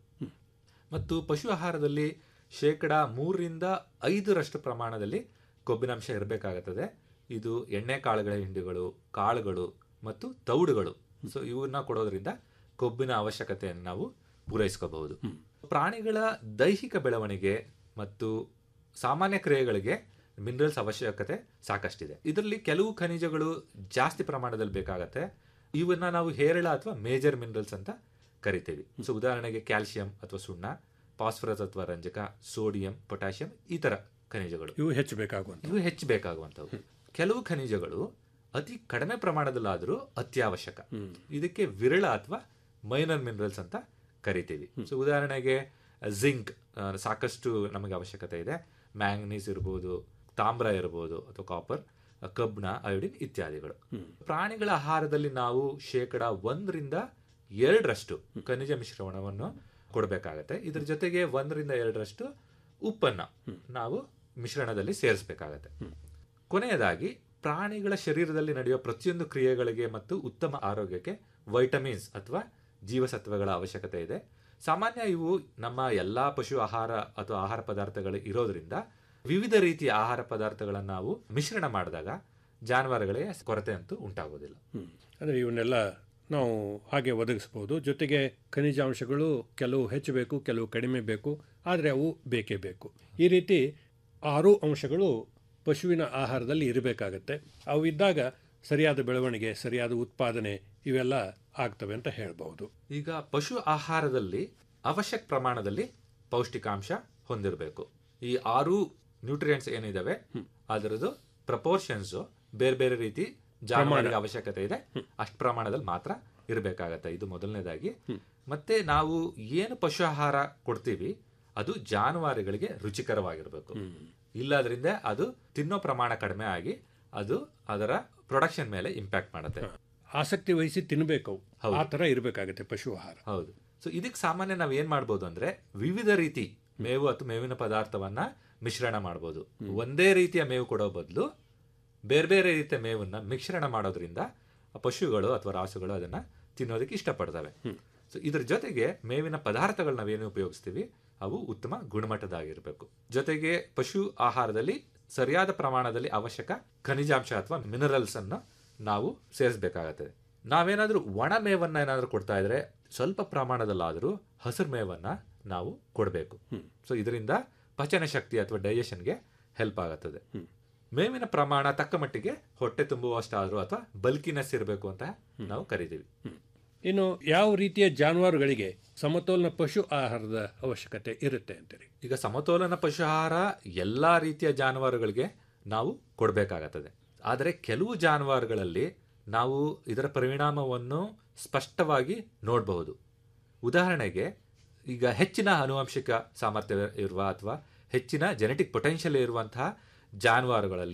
ಮತ್ತು ಪಶು ಆಹಾರದಲ್ಲಿ ಶೇಕಡ ಮೂರರಿಂದ ಐದರಷ್ಟು ಪ್ರಮಾಣದಲ್ಲಿ ಕೊಬ್ಬಿನಾಂಶ ಇರಬೇಕಾಗುತ್ತದೆ ಇದು ಎಣ್ಣೆ ಕಾಳುಗಳ ಹಿಂಡಿಗಳು ಕಾಳುಗಳು ಮತ್ತು ತೌಡುಗಳು ಸೊ ಇವನ್ನ ಕೊಡೋದ್ರಿಂದ ಕೊಬ್ಬಿನ ಅವಶ್ಯಕತೆಯನ್ನು ನಾವು ಪೂರೈಸ್ಕೋಬಹುದು ಪ್ರಾಣಿಗಳ ದೈಹಿಕ ಬೆಳವಣಿಗೆ ಮತ್ತು ಸಾಮಾನ್ಯ ಕ್ರಿಯೆಗಳಿಗೆ ಮಿನರಲ್ಸ್ ಅವಶ್ಯಕತೆ ಸಾಕಷ್ಟಿದೆ ಇದರಲ್ಲಿ ಕೆಲವು ಖನಿಜಗಳು ಜಾಸ್ತಿ ಪ್ರಮಾಣದಲ್ಲಿ ಬೇಕಾಗತ್ತೆ ಇವನ್ನ ನಾವು ಹೇರಳ ಅಥವಾ ಮೇಜರ್ ಮಿನರಲ್ಸ್ ಅಂತ ಕರಿತೀವಿ ಸೊ ಉದಾಹರಣೆಗೆ ಕ್ಯಾಲ್ಸಿಯಂ ಅಥವಾ ಸುಣ್ಣ ಫಾಸ್ಫರಸ್ ಅಥವಾ ರಂಜಕ ಸೋಡಿಯಂ ಪೊಟ್ಯಾಷಿಯಂ ಈ ತರ ಖನಿಜಗಳು ಇವು ಹೆಚ್ಚು ಬೇಕಾಗುವಂತ ಇವು ಹೆಚ್ಚು ಬೇಕಾಗುವಂಥವು ಕೆಲವು ಖನಿಜಗಳು ಅತಿ ಕಡಿಮೆ ಪ್ರಮಾಣದಲ್ಲಾದರೂ ಅತ್ಯವಶ್ಯಕ ಇದಕ್ಕೆ ವಿರಳ ಅಥವಾ ಮೈನರ್ ಮಿನರಲ್ಸ್ ಅಂತ ಕರಿತೀವಿ ಸೊ ಉದಾಹರಣೆಗೆ ಜಿಂಕ್ ಸಾಕಷ್ಟು ನಮಗೆ ಅವಶ್ಯಕತೆ ಇದೆ ಮ್ಯಾಂಗನೀಸ್ ಇರ್ಬೋದು ತಾಮ್ರ ಇರ್ಬೋದು ಅಥವಾ ಕಾಪರ್ ಕಬ್ಬಿಣ ಅಯೋಡಿನ್ ಇತ್ಯಾದಿಗಳು ಪ್ರಾಣಿಗಳ ಆಹಾರದಲ್ಲಿ ನಾವು ಶೇಕಡ ಒಂದರಿಂದ ಎರಡರಷ್ಟು ಖನಿಜ ಮಿಶ್ರಣವನ್ನು ಕೊಡಬೇಕಾಗತ್ತೆ ಇದ್ರ ಜೊತೆಗೆ ಒಂದರಿಂದ ಎರಡರಷ್ಟು ಉಪ್ಪನ್ನ ನಾವು ಮಿಶ್ರಣದಲ್ಲಿ ಸೇರಿಸಬೇಕಾಗತ್ತೆ ಕೊನೆಯದಾಗಿ ಪ್ರಾಣಿಗಳ ಶರೀರದಲ್ಲಿ ನಡೆಯುವ ಪ್ರತಿಯೊಂದು ಕ್ರಿಯೆಗಳಿಗೆ ಮತ್ತು ಉತ್ತಮ ಆರೋಗ್ಯಕ್ಕೆ ವೈಟಮಿನ್ಸ್ ಅಥವಾ ಜೀವಸತ್ವಗಳ ಅವಶ್ಯಕತೆ ಇದೆ ಸಾಮಾನ್ಯ ಇವು ನಮ್ಮ ಎಲ್ಲಾ ಪಶು ಆಹಾರ ಅಥವಾ ಆಹಾರ ಪದಾರ್ಥಗಳು ಇರೋದ್ರಿಂದ ವಿವಿಧ ರೀತಿಯ ಆಹಾರ ಪದಾರ್ಥಗಳನ್ನು ನಾವು ಮಿಶ್ರಣ ಮಾಡಿದಾಗ ಜಾನುವಾರುಗಳಿಗೆ ಕೊರತೆ ಅಂತೂ ಉಂಟಾಗೋದಿಲ್ಲ ಅಂದರೆ ಇವನ್ನೆಲ್ಲ ನಾವು ಹಾಗೆ ಒದಗಿಸ್ಬೋದು ಜೊತೆಗೆ ಖನಿಜಾಂಶಗಳು ಕೆಲವು ಹೆಚ್ಚು ಬೇಕು ಕೆಲವು ಕಡಿಮೆ ಬೇಕು ಆದರೆ ಅವು ಬೇಕೇ ಬೇಕು ಈ ರೀತಿ ಆರು ಅಂಶಗಳು ಪಶುವಿನ ಆಹಾರದಲ್ಲಿ ಇರಬೇಕಾಗತ್ತೆ ಅವು ಇದ್ದಾಗ ಸರಿಯಾದ ಬೆಳವಣಿಗೆ ಸರಿಯಾದ ಉತ್ಪಾದನೆ ಇವೆಲ್ಲ ಆಗ್ತವೆ ಅಂತ ಹೇಳ್ಬಹುದು ಈಗ ಪಶು ಆಹಾರದಲ್ಲಿ ಅವಶ್ಯಕ ಪ್ರಮಾಣದಲ್ಲಿ ಪೌಷ್ಟಿಕಾಂಶ ಹೊಂದಿರಬೇಕು ಈ ಆರು ನ್ಯೂಟ್ರಿಯೆಂಟ್ಸ್ ಏನಿದಾವೆ ಅದರದ್ದು ಪ್ರಪೋರ್ಷನ್ಸ್ ಬೇರೆ ಬೇರೆ ರೀತಿ ಜಾನುವಾರಿಗೆ ಅವಶ್ಯಕತೆ ಇದೆ ಅಷ್ಟು ಪ್ರಮಾಣದಲ್ಲಿ ಮಾತ್ರ ಇರಬೇಕಾಗತ್ತೆ ಇದು ಮೊದಲನೇದಾಗಿ ಮತ್ತೆ ನಾವು ಏನು ಪಶು ಆಹಾರ ಕೊಡ್ತೀವಿ ಅದು ಜಾನುವಾರುಗಳಿಗೆ ರುಚಿಕರವಾಗಿರಬೇಕು ಇಲ್ಲದ್ರಿಂದ ಅದು ತಿನ್ನೋ ಪ್ರಮಾಣ ಕಡಿಮೆ ಆಗಿ ಅದು ಅದರ ಪ್ರೊಡಕ್ಷನ್ ಮೇಲೆ ಇಂಪ್ಯಾಕ್ಟ್ ಮಾಡುತ್ತೆ ಆಸಕ್ತಿ ವಹಿಸಿ ತಿನ್ನಬೇಕು ಆ ಥರ ಇರಬೇಕಾಗತ್ತೆ ಪಶು ಆಹಾರ ಹೌದು ಸೊ ಇದಕ್ಕೆ ಸಾಮಾನ್ಯ ನಾವು ಏನ್ ಮಾಡ್ಬೋದು ಅಂದ್ರೆ ವಿವಿಧ ರೀತಿ ಮೇವು ಅಥವಾ ಮೇವಿನ ಪದಾರ್ಥವನ್ನ ಮಿಶ್ರಣ ಮಾಡ್ಬೋದು ಒಂದೇ ರೀತಿಯ ಮೇವು ಕೊಡೋ ಬದಲು ಬೇರೆ ಬೇರೆ ರೀತಿಯ ಮೇವನ್ನ ಮಿಶ್ರಣ ಮಾಡೋದ್ರಿಂದ ಆ ಪಶುಗಳು ಅಥವಾ ರಾಸುಗಳು ಅದನ್ನ ತಿನ್ನೋದಕ್ಕೆ ಇಷ್ಟಪಡ್ತವೆ ಸೊ ಇದ್ರ ಜೊತೆಗೆ ಮೇವಿನ ಪದಾರ್ಥಗಳು ನಾವೇನು ಉಪಯೋಗಿಸ್ತೀವಿ ಅವು ಉತ್ತಮ ಗುಣಮಟ್ಟದಾಗಿರ್ಬೇಕು ಜೊತೆಗೆ ಪಶು ಆಹಾರದಲ್ಲಿ ಸರಿಯಾದ ಪ್ರಮಾಣದಲ್ಲಿ ಅವಶ್ಯಕ ಖನಿಜಾಂಶ ಅಥವಾ ಮಿನರಲ್ಸ್ ಅನ್ನು ನಾವು ಸೇರಿಸಬೇಕಾಗತ್ತದೆ ನಾವೇನಾದ್ರೂ ಒಣ ಮೇವನ್ನ ಏನಾದ್ರೂ ಕೊಡ್ತಾ ಇದ್ರೆ ಸ್ವಲ್ಪ ಪ್ರಮಾಣದಲ್ಲಾದರೂ ಹಸಿರು ಮೇವನ್ನ ನಾವು ಕೊಡಬೇಕು ಸೊ ಇದರಿಂದ ಪಚನ ಶಕ್ತಿ ಅಥವಾ ಡೈಜೆಷನ್ಗೆ ಹೆಲ್ಪ್ ಆಗುತ್ತದೆ ಮೇವಿನ ಪ್ರಮಾಣ ತಕ್ಕ ಮಟ್ಟಿಗೆ ಹೊಟ್ಟೆ ತುಂಬುವಷ್ಟಾದ್ರೂ ಅಥವಾ ಬಲ್ಕಿನೆಸ್ ಇರಬೇಕು ಅಂತ ನಾವು ಕರಿತೀವಿ ಇನ್ನು ಯಾವ ರೀತಿಯ ಜಾನುವಾರುಗಳಿಗೆ ಸಮತೋಲನ ಪಶು ಆಹಾರದ ಅವಶ್ಯಕತೆ ಇರುತ್ತೆ ಅಂತೀರಿ ಈಗ ಸಮತೋಲನ ಪಶು ಆಹಾರ ಎಲ್ಲಾ ರೀತಿಯ ಜಾನುವಾರುಗಳಿಗೆ ನಾವು ಕೊಡಬೇಕಾಗತ್ತದೆ ಆದರೆ ಕೆಲವು ಜಾನುವಾರುಗಳಲ್ಲಿ ನಾವು ಇದರ ಪರಿಣಾಮವನ್ನು ಸ್ಪಷ್ಟವಾಗಿ ನೋಡಬಹುದು ಉದಾಹರಣೆಗೆ ಈಗ ಹೆಚ್ಚಿನ ಆನುವಂಶಿಕ ಸಾಮರ್ಥ್ಯ ಇರುವ ಅಥವಾ ಹೆಚ್ಚಿನ ಜೆನೆಟಿಕ್ ಪೊಟೆನ್ಷಿಯಲ್ ಇರುವಂತಹ ಜಾನುವಾರುಗಳಲ್ಲಿ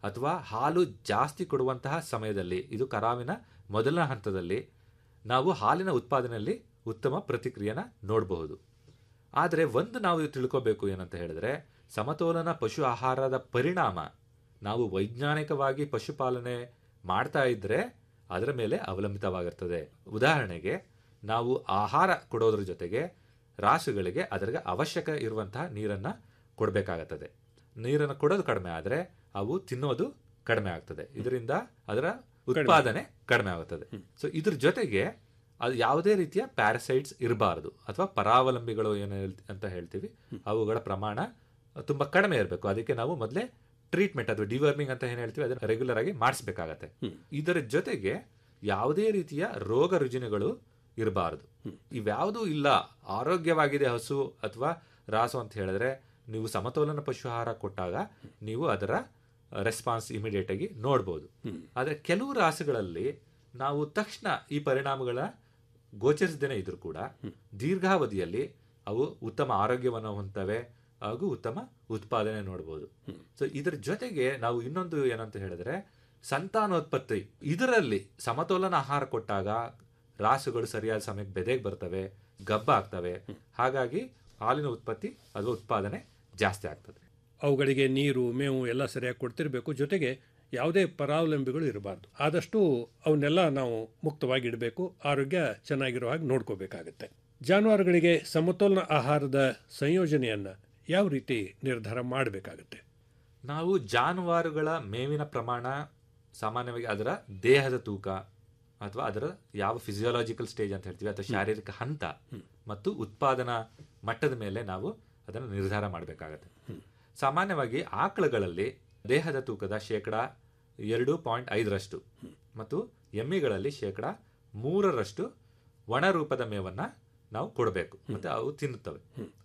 ಅಥವಾ ಹಾಲು ಜಾಸ್ತಿ ಕೊಡುವಂತಹ ಸಮಯದಲ್ಲಿ ಇದು ಕರಾವಿನ ಮೊದಲನೇ ಹಂತದಲ್ಲಿ ನಾವು ಹಾಲಿನ ಉತ್ಪಾದನೆಯಲ್ಲಿ ಉತ್ತಮ ಪ್ರತಿಕ್ರಿಯೆನ ನೋಡಬಹುದು ಆದರೆ ಒಂದು ನಾವು ತಿಳ್ಕೋಬೇಕು ಏನಂತ ಹೇಳಿದ್ರೆ ಸಮತೋಲನ ಪಶು ಆಹಾರದ ಪರಿಣಾಮ ನಾವು ವೈಜ್ಞಾನಿಕವಾಗಿ ಪಶುಪಾಲನೆ ಮಾಡ್ತಾ ಇದ್ರೆ ಅದರ ಮೇಲೆ ಅವಲಂಬಿತವಾಗಿರ್ತದೆ ಉದಾಹರಣೆಗೆ ನಾವು ಆಹಾರ ಕೊಡೋದ್ರ ಜೊತೆಗೆ ರಾಸುಗಳಿಗೆ ಅದರಿಗೆ ಅವಶ್ಯಕ ಇರುವಂತಹ ನೀರನ್ನು ಕೊಡಬೇಕಾಗುತ್ತದೆ ನೀರನ್ನು ಕೊಡೋದು ಕಡಿಮೆ ಆದರೆ ಅವು ತಿನ್ನೋದು ಕಡಿಮೆ ಆಗ್ತದೆ ಇದರಿಂದ ಅದರ ಉತ್ಪಾದನೆ ಕಡಿಮೆ ಆಗುತ್ತದೆ ಸೊ ಇದ್ರ ಜೊತೆಗೆ ಅದು ಯಾವುದೇ ರೀತಿಯ ಪ್ಯಾರಸೈಟ್ಸ್ ಇರಬಾರದು ಅಥವಾ ಪರಾವಲಂಬಿಗಳು ಏನು ಹೇಳ್- ಅಂತ ಹೇಳ್ತೀವಿ ಅವುಗಳ ಪ್ರಮಾಣ ತುಂಬಾ ಕಡಿಮೆ ಇರಬೇಕು ಅದಕ್ಕೆ ನಾವು ಮೊದಲೇ ಟ್ರೀಟ್ಮೆಂಟ್ ಅಥವಾ ಡಿವರ್ಮಿಂಗ್ ಅಂತ ಏನು ಹೇಳ್ತೀವಿ ಅದನ್ನು ರೆಗ್ಯುಲರ್ ಆಗಿ ಮಾಡಿಸ್ಬೇಕಾಗತ್ತೆ ಇದರ ಜೊತೆಗೆ ಯಾವುದೇ ರೀತಿಯ ರೋಗ ರುಜಿನಗಳು ಇರಬಾರದು ಇವ್ಯಾವುದೂ ಇಲ್ಲ ಆರೋಗ್ಯವಾಗಿದೆ ಹಸು ಅಥವಾ ರಾಸು ಅಂತ ಹೇಳಿದ್ರೆ ನೀವು ಸಮತೋಲನ ಪಶು ಆಹಾರ ಕೊಟ್ಟಾಗ ನೀವು ಅದರ ರೆಸ್ಪಾನ್ಸ್ ಇಮಿಡಿಯೇಟ್ ಆಗಿ ನೋಡ್ಬೋದು ಆದರೆ ಕೆಲವು ರಾಸುಗಳಲ್ಲಿ ನಾವು ತಕ್ಷಣ ಈ ಪರಿಣಾಮಗಳ ಗೋಚರಿಸದೇನೆ ಇದ್ರೂ ಕೂಡ ದೀರ್ಘಾವಧಿಯಲ್ಲಿ ಅವು ಉತ್ತಮ ಆರೋಗ್ಯವನ್ನು ಹೊಂದ್ತವೆ ಹಾಗೂ ಉತ್ತಮ ಉತ್ಪಾದನೆ ನೋಡ್ಬೋದು ಸೊ ಇದರ ಜೊತೆಗೆ ನಾವು ಇನ್ನೊಂದು ಏನಂತ ಹೇಳಿದ್ರೆ ಸಂತಾನೋತ್ಪತ್ತಿ ಇದರಲ್ಲಿ ಸಮತೋಲನ ಆಹಾರ ಕೊಟ್ಟಾಗ ರಾಸುಗಳು ಸರಿಯಾದ ಸಮಯಕ್ಕೆ ಬೆದೆಗೆ ಬರ್ತವೆ ಗಬ್ಬ ಆಗ್ತವೆ ಹಾಗಾಗಿ ಹಾಲಿನ ಉತ್ಪತ್ತಿ ಅಥವಾ ಉತ್ಪಾದನೆ ಜಾಸ್ತಿ ಆಗ್ತದೆ ಅವುಗಳಿಗೆ ನೀರು ಮೇವು ಎಲ್ಲ ಸರಿಯಾಗಿ ಕೊಡ್ತಿರ್ಬೇಕು ಜೊತೆಗೆ ಯಾವುದೇ ಪರಾವಲಂಬಿಗಳು ಇರಬಾರ್ದು ಆದಷ್ಟು ಅವನ್ನೆಲ್ಲ ನಾವು ಮುಕ್ತವಾಗಿ ಇಡಬೇಕು ಆರೋಗ್ಯ ಚೆನ್ನಾಗಿರೋ ಹಾಗೆ ನೋಡ್ಕೋಬೇಕಾಗತ್ತೆ ಜಾನುವಾರುಗಳಿಗೆ ಸಮತೋಲನ ಆಹಾರದ ಸಂಯೋಜನೆಯನ್ನು ಯಾವ ರೀತಿ ನಿರ್ಧಾರ ಮಾಡಬೇಕಾಗತ್ತೆ ನಾವು ಜಾನುವಾರುಗಳ ಮೇವಿನ ಪ್ರಮಾಣ ಸಾಮಾನ್ಯವಾಗಿ ಅದರ ದೇಹದ ತೂಕ ಅಥವಾ ಅದರ ಯಾವ ಫಿಸಿಯೋಲಾಜಿಕಲ್ ಸ್ಟೇಜ್ ಅಂತ ಹೇಳ್ತೀವಿ ಅಥವಾ ಶಾರೀರಿಕ ಹಂತ ಮತ್ತು ಉತ್ಪಾದನಾ ಮಟ್ಟದ ಮೇಲೆ ನಾವು ಅದನ್ನು ನಿರ್ಧಾರ ಮಾಡಬೇಕಾಗತ್ತೆ ಸಾಮಾನ್ಯವಾಗಿ ಆಕಳುಗಳಲ್ಲಿ ದೇಹದ ತೂಕದ ಶೇಕಡ ಎರಡು ಪಾಯಿಂಟ್ ಐದರಷ್ಟು ಮತ್ತು ಎಮ್ಮಿಗಳಲ್ಲಿ ಶೇಕಡ ಮೂರರಷ್ಟು ಒಣ ರೂಪದ ಮೇವನ್ನ ನಾವು ಕೊಡಬೇಕು ಮತ್ತೆ ಅವು ತಿನ್ನುತ್ತವೆ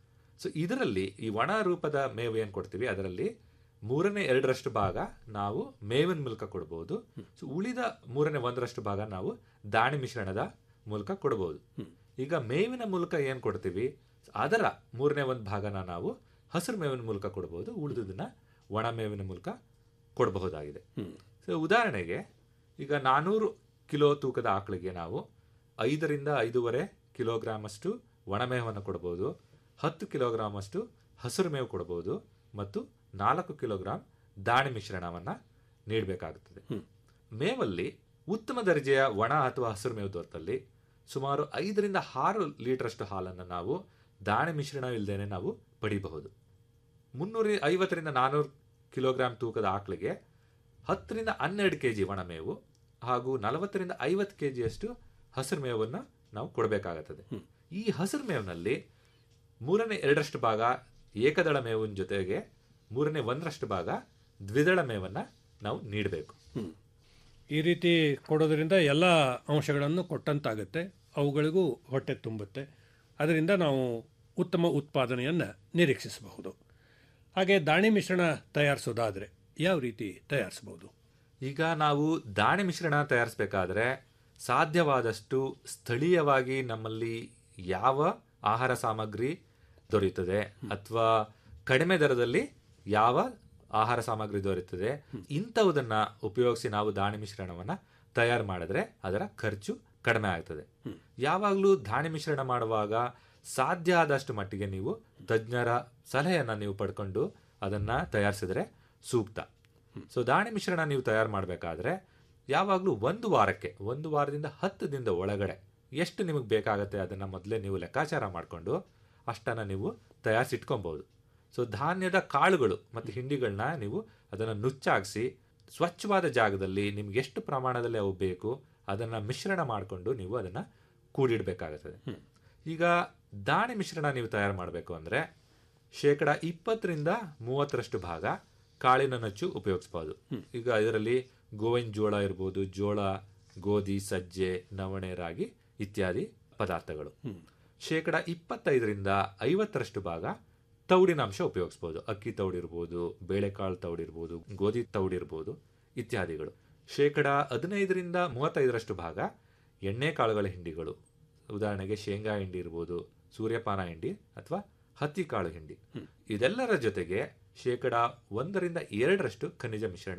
ಸೊ ಇದರಲ್ಲಿ ಈ ಒಣ ರೂಪದ ಮೇವು ಏನು ಕೊಡ್ತೀವಿ ಅದರಲ್ಲಿ ಮೂರನೇ ಎರಡರಷ್ಟು ಭಾಗ ನಾವು ಮೇವಿನ ಮೂಲಕ ಕೊಡಬಹುದು ಸೊ ಉಳಿದ ಮೂರನೇ ಒಂದರಷ್ಟು ಭಾಗ ನಾವು ದಾಣಿ ಮಿಶ್ರಣದ ಮೂಲಕ ಕೊಡಬಹುದು ಈಗ ಮೇವಿನ ಮೂಲಕ ಏನು ಕೊಡ್ತೀವಿ ಅದರ ಮೂರನೇ ಒಂದು ಭಾಗನ ನಾವು ಹಸಿರು ಮೇವಿನ ಮೂಲಕ ಕೊಡಬಹುದು ಉಳಿದುದನ್ನ ಒಣ ಮೇವಿನ ಮೂಲಕ ಕೊಡಬಹುದಾಗಿದೆ ಸೊ ಉದಾಹರಣೆಗೆ ಈಗ ನಾನೂರು ಕಿಲೋ ತೂಕದ ಆಕಳಿಗೆ ನಾವು ಐದರಿಂದ ಐದೂವರೆ ಕಿಲೋಗ್ರಾಮ್ ಅಷ್ಟು ಒಣಮೇವನ್ನು ಕೊಡಬಹುದು ಹತ್ತು ಕಿಲೋಗ್ರಾಮ್ ಅಷ್ಟು ಹಸಿರು ಮೇವು ಕೊಡಬಹುದು ಮತ್ತು ನಾಲ್ಕು ಕಿಲೋಗ್ರಾಮ್ ದಾಣಿ ಮಿಶ್ರಣವನ್ನು ನೀಡಬೇಕಾಗುತ್ತದೆ ಮೇವಲ್ಲಿ ಉತ್ತಮ ದರ್ಜೆಯ ಒಣ ಅಥವಾ ಹಸಿರು ಮೇವು ದೊರೆತಲ್ಲಿ ಸುಮಾರು ಐದರಿಂದ ಆರು ಲೀಟರಷ್ಟು ಹಾಲನ್ನು ನಾವು ದಾಣಿ ಮಿಶ್ರಣ ಇಲ್ಲದೇನೆ ನಾವು ಪಡಿಬಹುದು ಮುನ್ನೂರ ಐವತ್ತರಿಂದ ನಾನ್ನೂರು ಕಿಲೋಗ್ರಾಂ ತೂಕದ ಆಕಳಿಗೆ ಹತ್ತರಿಂದ ಹನ್ನೆರಡು ಕೆ ಜಿ ಒಣಮೇವು ಹಾಗೂ ನಲವತ್ತರಿಂದ ಐವತ್ತು ಕೆ ಜಿಯಷ್ಟು ಹಸಿರು ಮೇವನ್ನು ನಾವು ಕೊಡಬೇಕಾಗುತ್ತದೆ ಈ ಹಸಿರು ಮೇವಿನಲ್ಲಿ ಮೂರನೇ ಎರಡರಷ್ಟು ಭಾಗ ಏಕದಳ ಮೇವಿನ ಜೊತೆಗೆ ಮೂರನೇ ಒಂದರಷ್ಟು ಭಾಗ ದ್ವಿದಳ ಮೇವನ್ನು ನಾವು ನೀಡಬೇಕು ಈ ರೀತಿ ಕೊಡೋದ್ರಿಂದ ಎಲ್ಲ ಅಂಶಗಳನ್ನು ಕೊಟ್ಟಂತಾಗುತ್ತೆ ಅವುಗಳಿಗೂ ಹೊಟ್ಟೆ ತುಂಬುತ್ತೆ ಅದರಿಂದ ನಾವು ಉತ್ತಮ ಉತ್ಪಾದನೆಯನ್ನು ನಿರೀಕ್ಷಿಸಬಹುದು ಹಾಗೆ ದಾಣಿ ಮಿಶ್ರಣ ತಯಾರಿಸೋದಾದರೆ ಯಾವ ರೀತಿ ತಯಾರಿಸಬಹುದು ಈಗ ನಾವು ದಾಣಿ ಮಿಶ್ರಣ ತಯಾರಿಸಬೇಕಾದ್ರೆ ಸಾಧ್ಯವಾದಷ್ಟು ಸ್ಥಳೀಯವಾಗಿ ನಮ್ಮಲ್ಲಿ ಯಾವ ಆಹಾರ ಸಾಮಗ್ರಿ ದೊರೆಯುತ್ತದೆ ಅಥವಾ ಕಡಿಮೆ ದರದಲ್ಲಿ ಯಾವ ಆಹಾರ ಸಾಮಗ್ರಿ ದೊರೆಯುತ್ತದೆ ಇಂಥವುದನ್ನ ಉಪಯೋಗಿಸಿ ನಾವು ದಾಣಿ ಮಿಶ್ರಣವನ್ನ ತಯಾರು ಮಾಡಿದ್ರೆ ಅದರ ಖರ್ಚು ಕಡಿಮೆ ಆಗ್ತದೆ ಯಾವಾಗಲೂ ದಾಣಿ ಮಿಶ್ರಣ ಮಾಡುವಾಗ ಸಾಧ್ಯ ಆದಷ್ಟು ಮಟ್ಟಿಗೆ ನೀವು ತಜ್ಞರ ಸಲಹೆಯನ್ನ ನೀವು ಪಡ್ಕೊಂಡು ಅದನ್ನ ತಯಾರಿಸಿದ್ರೆ ಸೂಕ್ತ ಸೊ ದಾಣಿ ಮಿಶ್ರಣ ನೀವು ತಯಾರು ಮಾಡಬೇಕಾದ್ರೆ ಯಾವಾಗಲೂ ಒಂದು ವಾರಕ್ಕೆ ಒಂದು ವಾರದಿಂದ ಹತ್ತು ದಿನದ ಒಳಗಡೆ ಎಷ್ಟು ನಿಮಗೆ ಬೇಕಾಗತ್ತೆ ಅದನ್ನು ಮೊದಲೇ ನೀವು ಲೆಕ್ಕಾಚಾರ ಮಾಡಿಕೊಂಡು ಅಷ್ಟನ್ನು ನೀವು ತಯಾರಿಸಿಟ್ಕೊಬೋದು ಸೊ ಧಾನ್ಯದ ಕಾಳುಗಳು ಮತ್ತು ಹಿಂಡಿಗಳನ್ನ ನೀವು ಅದನ್ನು ನುಚ್ಚಾಗಿಸಿ ಸ್ವಚ್ಛವಾದ ಜಾಗದಲ್ಲಿ ನಿಮ್ಗೆ ಎಷ್ಟು ಪ್ರಮಾಣದಲ್ಲಿ ಅವು ಬೇಕು ಅದನ್ನು ಮಿಶ್ರಣ ಮಾಡಿಕೊಂಡು ನೀವು ಅದನ್ನು ಕೂಡಿಡಬೇಕಾಗುತ್ತದೆ ಈಗ ದಾಣಿ ಮಿಶ್ರಣ ನೀವು ತಯಾರು ಮಾಡಬೇಕು ಅಂದರೆ ಶೇಕಡ ಇಪ್ಪತ್ತರಿಂದ ಮೂವತ್ತರಷ್ಟು ಭಾಗ ಕಾಳಿನ ನಚ್ಚು ಉಪಯೋಗಿಸ್ಬೋದು ಈಗ ಇದರಲ್ಲಿ ಗೋವಿನ ಜೋಳ ಇರ್ಬೋದು ಜೋಳ ಗೋಧಿ ಸಜ್ಜೆ ನವಣೆ ರಾಗಿ ಇತ್ಯಾದಿ ಪದಾರ್ಥಗಳು ಶೇಕಡ ಇಪ್ಪತ್ತೈದರಿಂದ ಐವತ್ತರಷ್ಟು ಭಾಗ ತೌಡಿನ ಅಂಶ ಉಪಯೋಗಿಸ್ಬೋದು ಅಕ್ಕಿ ತೌಡಿರ್ಬೋದು ಬೇಳೆಕಾಳು ತೌಡಿರ್ಬೋದು ಗೋಧಿ ತೌಡಿರ್ಬೋದು ಇತ್ಯಾದಿಗಳು ಶೇಕಡ ಹದಿನೈದರಿಂದ ಮೂವತ್ತೈದರಷ್ಟು ಭಾಗ ಎಣ್ಣೆ ಕಾಳುಗಳ ಹಿಂಡಿಗಳು ಉದಾಹರಣೆಗೆ ಶೇಂಗಾ ಹಿಂಡಿ ಇರ್ಬೋದು ಸೂರ್ಯಪಾನ ಹಿಂಡಿ ಅಥವಾ ಹತ್ತಿ ಕಾಳು ಹಿಂಡಿ ಇದೆಲ್ಲರ ಜೊತೆಗೆ ಶೇಕಡ ಒಂದರಿಂದ ಎರಡರಷ್ಟು ಖನಿಜ ಮಿಶ್ರಣ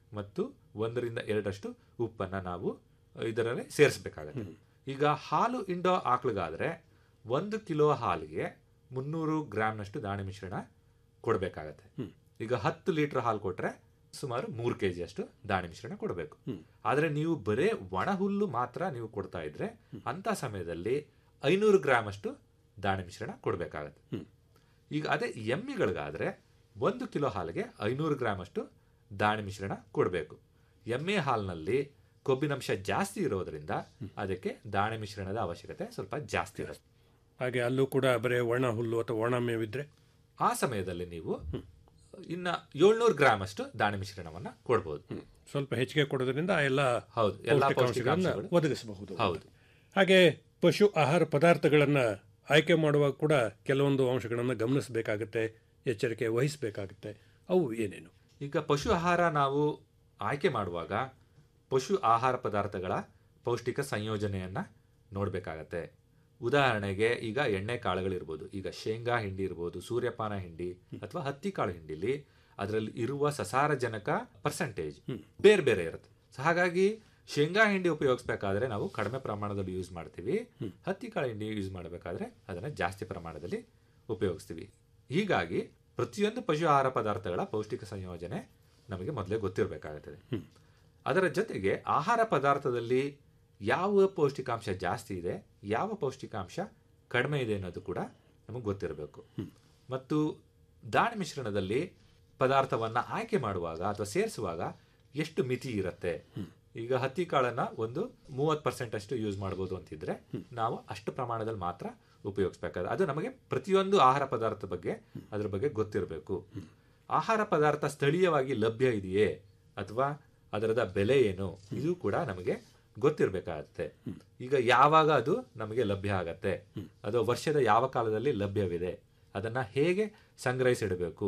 ಮತ್ತು ಒಂದರಿಂದ ಎರಡಷ್ಟು ಉಪ್ಪನ್ನು ನಾವು ಇದರಲ್ಲಿ ಸೇರಿಸಬೇಕಾಗತ್ತೆ ಈಗ ಹಾಲು ಇಂಡೋ ಆಕಳಿಗಾದ್ರೆ ಒಂದು ಕಿಲೋ ಹಾಲಿಗೆ ಮುನ್ನೂರು ಗ್ರಾಮ್ನಷ್ಟು ದಾಣಿ ಮಿಶ್ರಣ ಕೊಡಬೇಕಾಗತ್ತೆ ಈಗ ಹತ್ತು ಲೀಟರ್ ಹಾಲು ಕೊಟ್ರೆ ಸುಮಾರು ಮೂರು ಕೆ ಅಷ್ಟು ದಾಣಿ ಮಿಶ್ರಣ ಕೊಡಬೇಕು ಆದರೆ ನೀವು ಬರೇ ಒಣ ಹುಲ್ಲು ಮಾತ್ರ ನೀವು ಕೊಡ್ತಾ ಇದ್ರೆ ಅಂತ ಸಮಯದಲ್ಲಿ ಐನೂರು ಗ್ರಾಮ್ ಅಷ್ಟು ದಾಣಿ ಮಿಶ್ರಣ ಕೊಡಬೇಕಾಗತ್ತೆ ಈಗ ಅದೇ ಎಮ್ಮೆಗಳಿಗಾದ್ರೆ ಒಂದು ಕಿಲೋ ಹಾಲಿಗೆ ಐನೂರು ಗ್ರಾಮ್ ಅಷ್ಟು ದಾಣಿ ಮಿಶ್ರಣ ಕೊಡಬೇಕು ಎಮ್ಮೆ ಹಾಲಿನಲ್ಲಿ ಕೊಬ್ಬಿನಂಶ ಜಾಸ್ತಿ ಇರೋದ್ರಿಂದ ಅದಕ್ಕೆ ದಾಣಿ ಮಿಶ್ರಣದ ಅವಶ್ಯಕತೆ ಸ್ವಲ್ಪ ಜಾಸ್ತಿ ಇರುತ್ತೆ ಹಾಗೆ ಅಲ್ಲೂ ಕೂಡ ಬರೀ ಒಣ ಹುಲ್ಲು ಅಥವಾ ಒಣ ಮೇವಿದ್ರೆ ಆ ಸಮಯದಲ್ಲಿ ನೀವು ಇನ್ನ ಏಳ್ನೂರು ಗ್ರಾಮ್ ಅಷ್ಟು ದಾಣಿ ಮಿಶ್ರಣವನ್ನ ಕೊಡ್ಬೋದು ಸ್ವಲ್ಪ ಹೆಚ್ಚಿಗೆ ಕೊಡೋದ್ರಿಂದ ಆ ಎಲ್ಲ ಹೌದು ಎಲ್ಲ ಪೌಷ್ಟಿಕಾಂಶಗಳನ್ನ ಪೌಷ್ಟಿಕಾಂಶಗಳು ಒದಗಿಸಬಹುದು ಹೌದು ಹಾಗೆ ಪಶು ಆಹಾರ ಪದಾರ್ಥಗಳನ್ನು ಆಯ್ಕೆ ಮಾಡುವಾಗ ಕೂಡ ಕೆಲವೊಂದು ಅಂಶಗಳನ್ನು ಗಮನಿಸಬೇಕಾಗುತ್ತೆ ಎಚ್ಚರಿಕೆ ವಹಿಸಬೇಕಾಗುತ್ತೆ ಅವು ಏನೇನು ಈಗ ಪಶು ಆಹಾರ ನಾವು ಆಯ್ಕೆ ಮಾಡುವಾಗ ಪಶು ಆಹಾರ ಪದಾರ್ಥಗಳ ಪೌಷ್ಟಿಕ ಸಂಯೋಜನೆಯನ್ನ ನೋಡಬೇಕಾಗತ್ತೆ ಉದಾಹರಣೆಗೆ ಈಗ ಎಣ್ಣೆ ಕಾಳುಗಳಿರ್ಬೋದು ಈಗ ಶೇಂಗಾ ಹಿಂಡಿ ಇರ್ಬೋದು ಸೂರ್ಯಪಾನ ಹಿಂಡಿ ಅಥವಾ ಹತ್ತಿ ಕಾಳು ಹಿಂಡಿಲಿ ಅದರಲ್ಲಿ ಇರುವ ಸಸಾರಜನಕ ಪರ್ಸೆಂಟೇಜ್ ಬೇರೆ ಬೇರೆ ಇರುತ್ತೆ ಸೊ ಹಾಗಾಗಿ ಶೇಂಗಾ ಹಿಂಡಿ ಉಪಯೋಗಿಸ್ಬೇಕಾದ್ರೆ ನಾವು ಕಡಿಮೆ ಪ್ರಮಾಣದಲ್ಲಿ ಯೂಸ್ ಮಾಡ್ತೀವಿ ಹತ್ತಿ ಕಾಳು ಹಿಂಡಿ ಯೂಸ್ ಮಾಡಬೇಕಾದ್ರೆ ಅದನ್ನ ಜಾಸ್ತಿ ಪ್ರಮಾಣದಲ್ಲಿ ಉಪಯೋಗಿಸ್ತೀವಿ ಹೀಗಾಗಿ ಪ್ರತಿಯೊಂದು ಪಶು ಆಹಾರ ಪದಾರ್ಥಗಳ ಪೌಷ್ಟಿಕ ಸಂಯೋಜನೆ ನಮಗೆ ಮೊದಲೇ ಗೊತ್ತಿರಬೇಕಾಗುತ್ತದೆ ಅದರ ಜೊತೆಗೆ ಆಹಾರ ಪದಾರ್ಥದಲ್ಲಿ ಯಾವ ಪೌಷ್ಟಿಕಾಂಶ ಜಾಸ್ತಿ ಇದೆ ಯಾವ ಪೌಷ್ಟಿಕಾಂಶ ಕಡಿಮೆ ಇದೆ ಅನ್ನೋದು ಕೂಡ ನಮಗೆ ಗೊತ್ತಿರಬೇಕು ಮತ್ತು ದಾಣಿ ಮಿಶ್ರಣದಲ್ಲಿ ಪದಾರ್ಥವನ್ನ ಆಯ್ಕೆ ಮಾಡುವಾಗ ಅಥವಾ ಸೇರಿಸುವಾಗ ಎಷ್ಟು ಮಿತಿ ಇರುತ್ತೆ ಈಗ ಹತ್ತಿ ಕಾಳನ್ನ ಒಂದು ಮೂವತ್ತು ಪರ್ಸೆಂಟ್ ಅಷ್ಟು ಯೂಸ್ ಮಾಡ್ಬೋದು ಅಂತಿದ್ರೆ ನಾವು ಅಷ್ಟು ಪ್ರಮಾಣದಲ್ಲಿ ಮಾತ್ರ ಉಪಯೋಗಿಸ್ಬೇಕಾದ್ರೆ ಅದು ನಮಗೆ ಪ್ರತಿಯೊಂದು ಆಹಾರ ಪದಾರ್ಥ ಬಗ್ಗೆ ಅದ್ರ ಬಗ್ಗೆ ಗೊತ್ತಿರಬೇಕು ಆಹಾರ ಪದಾರ್ಥ ಸ್ಥಳೀಯವಾಗಿ ಲಭ್ಯ ಇದೆಯೇ ಅಥವಾ ಅದರದ ಬೆಲೆ ಏನು ಇದು ಕೂಡ ನಮಗೆ ಗೊತ್ತಿರಬೇಕಾಗತ್ತೆ ಈಗ ಯಾವಾಗ ಅದು ನಮಗೆ ಲಭ್ಯ ಆಗತ್ತೆ ಅದು ವರ್ಷದ ಯಾವ ಕಾಲದಲ್ಲಿ ಲಭ್ಯವಿದೆ ಅದನ್ನ ಹೇಗೆ ಸಂಗ್ರಹಿಸಿಡಬೇಕು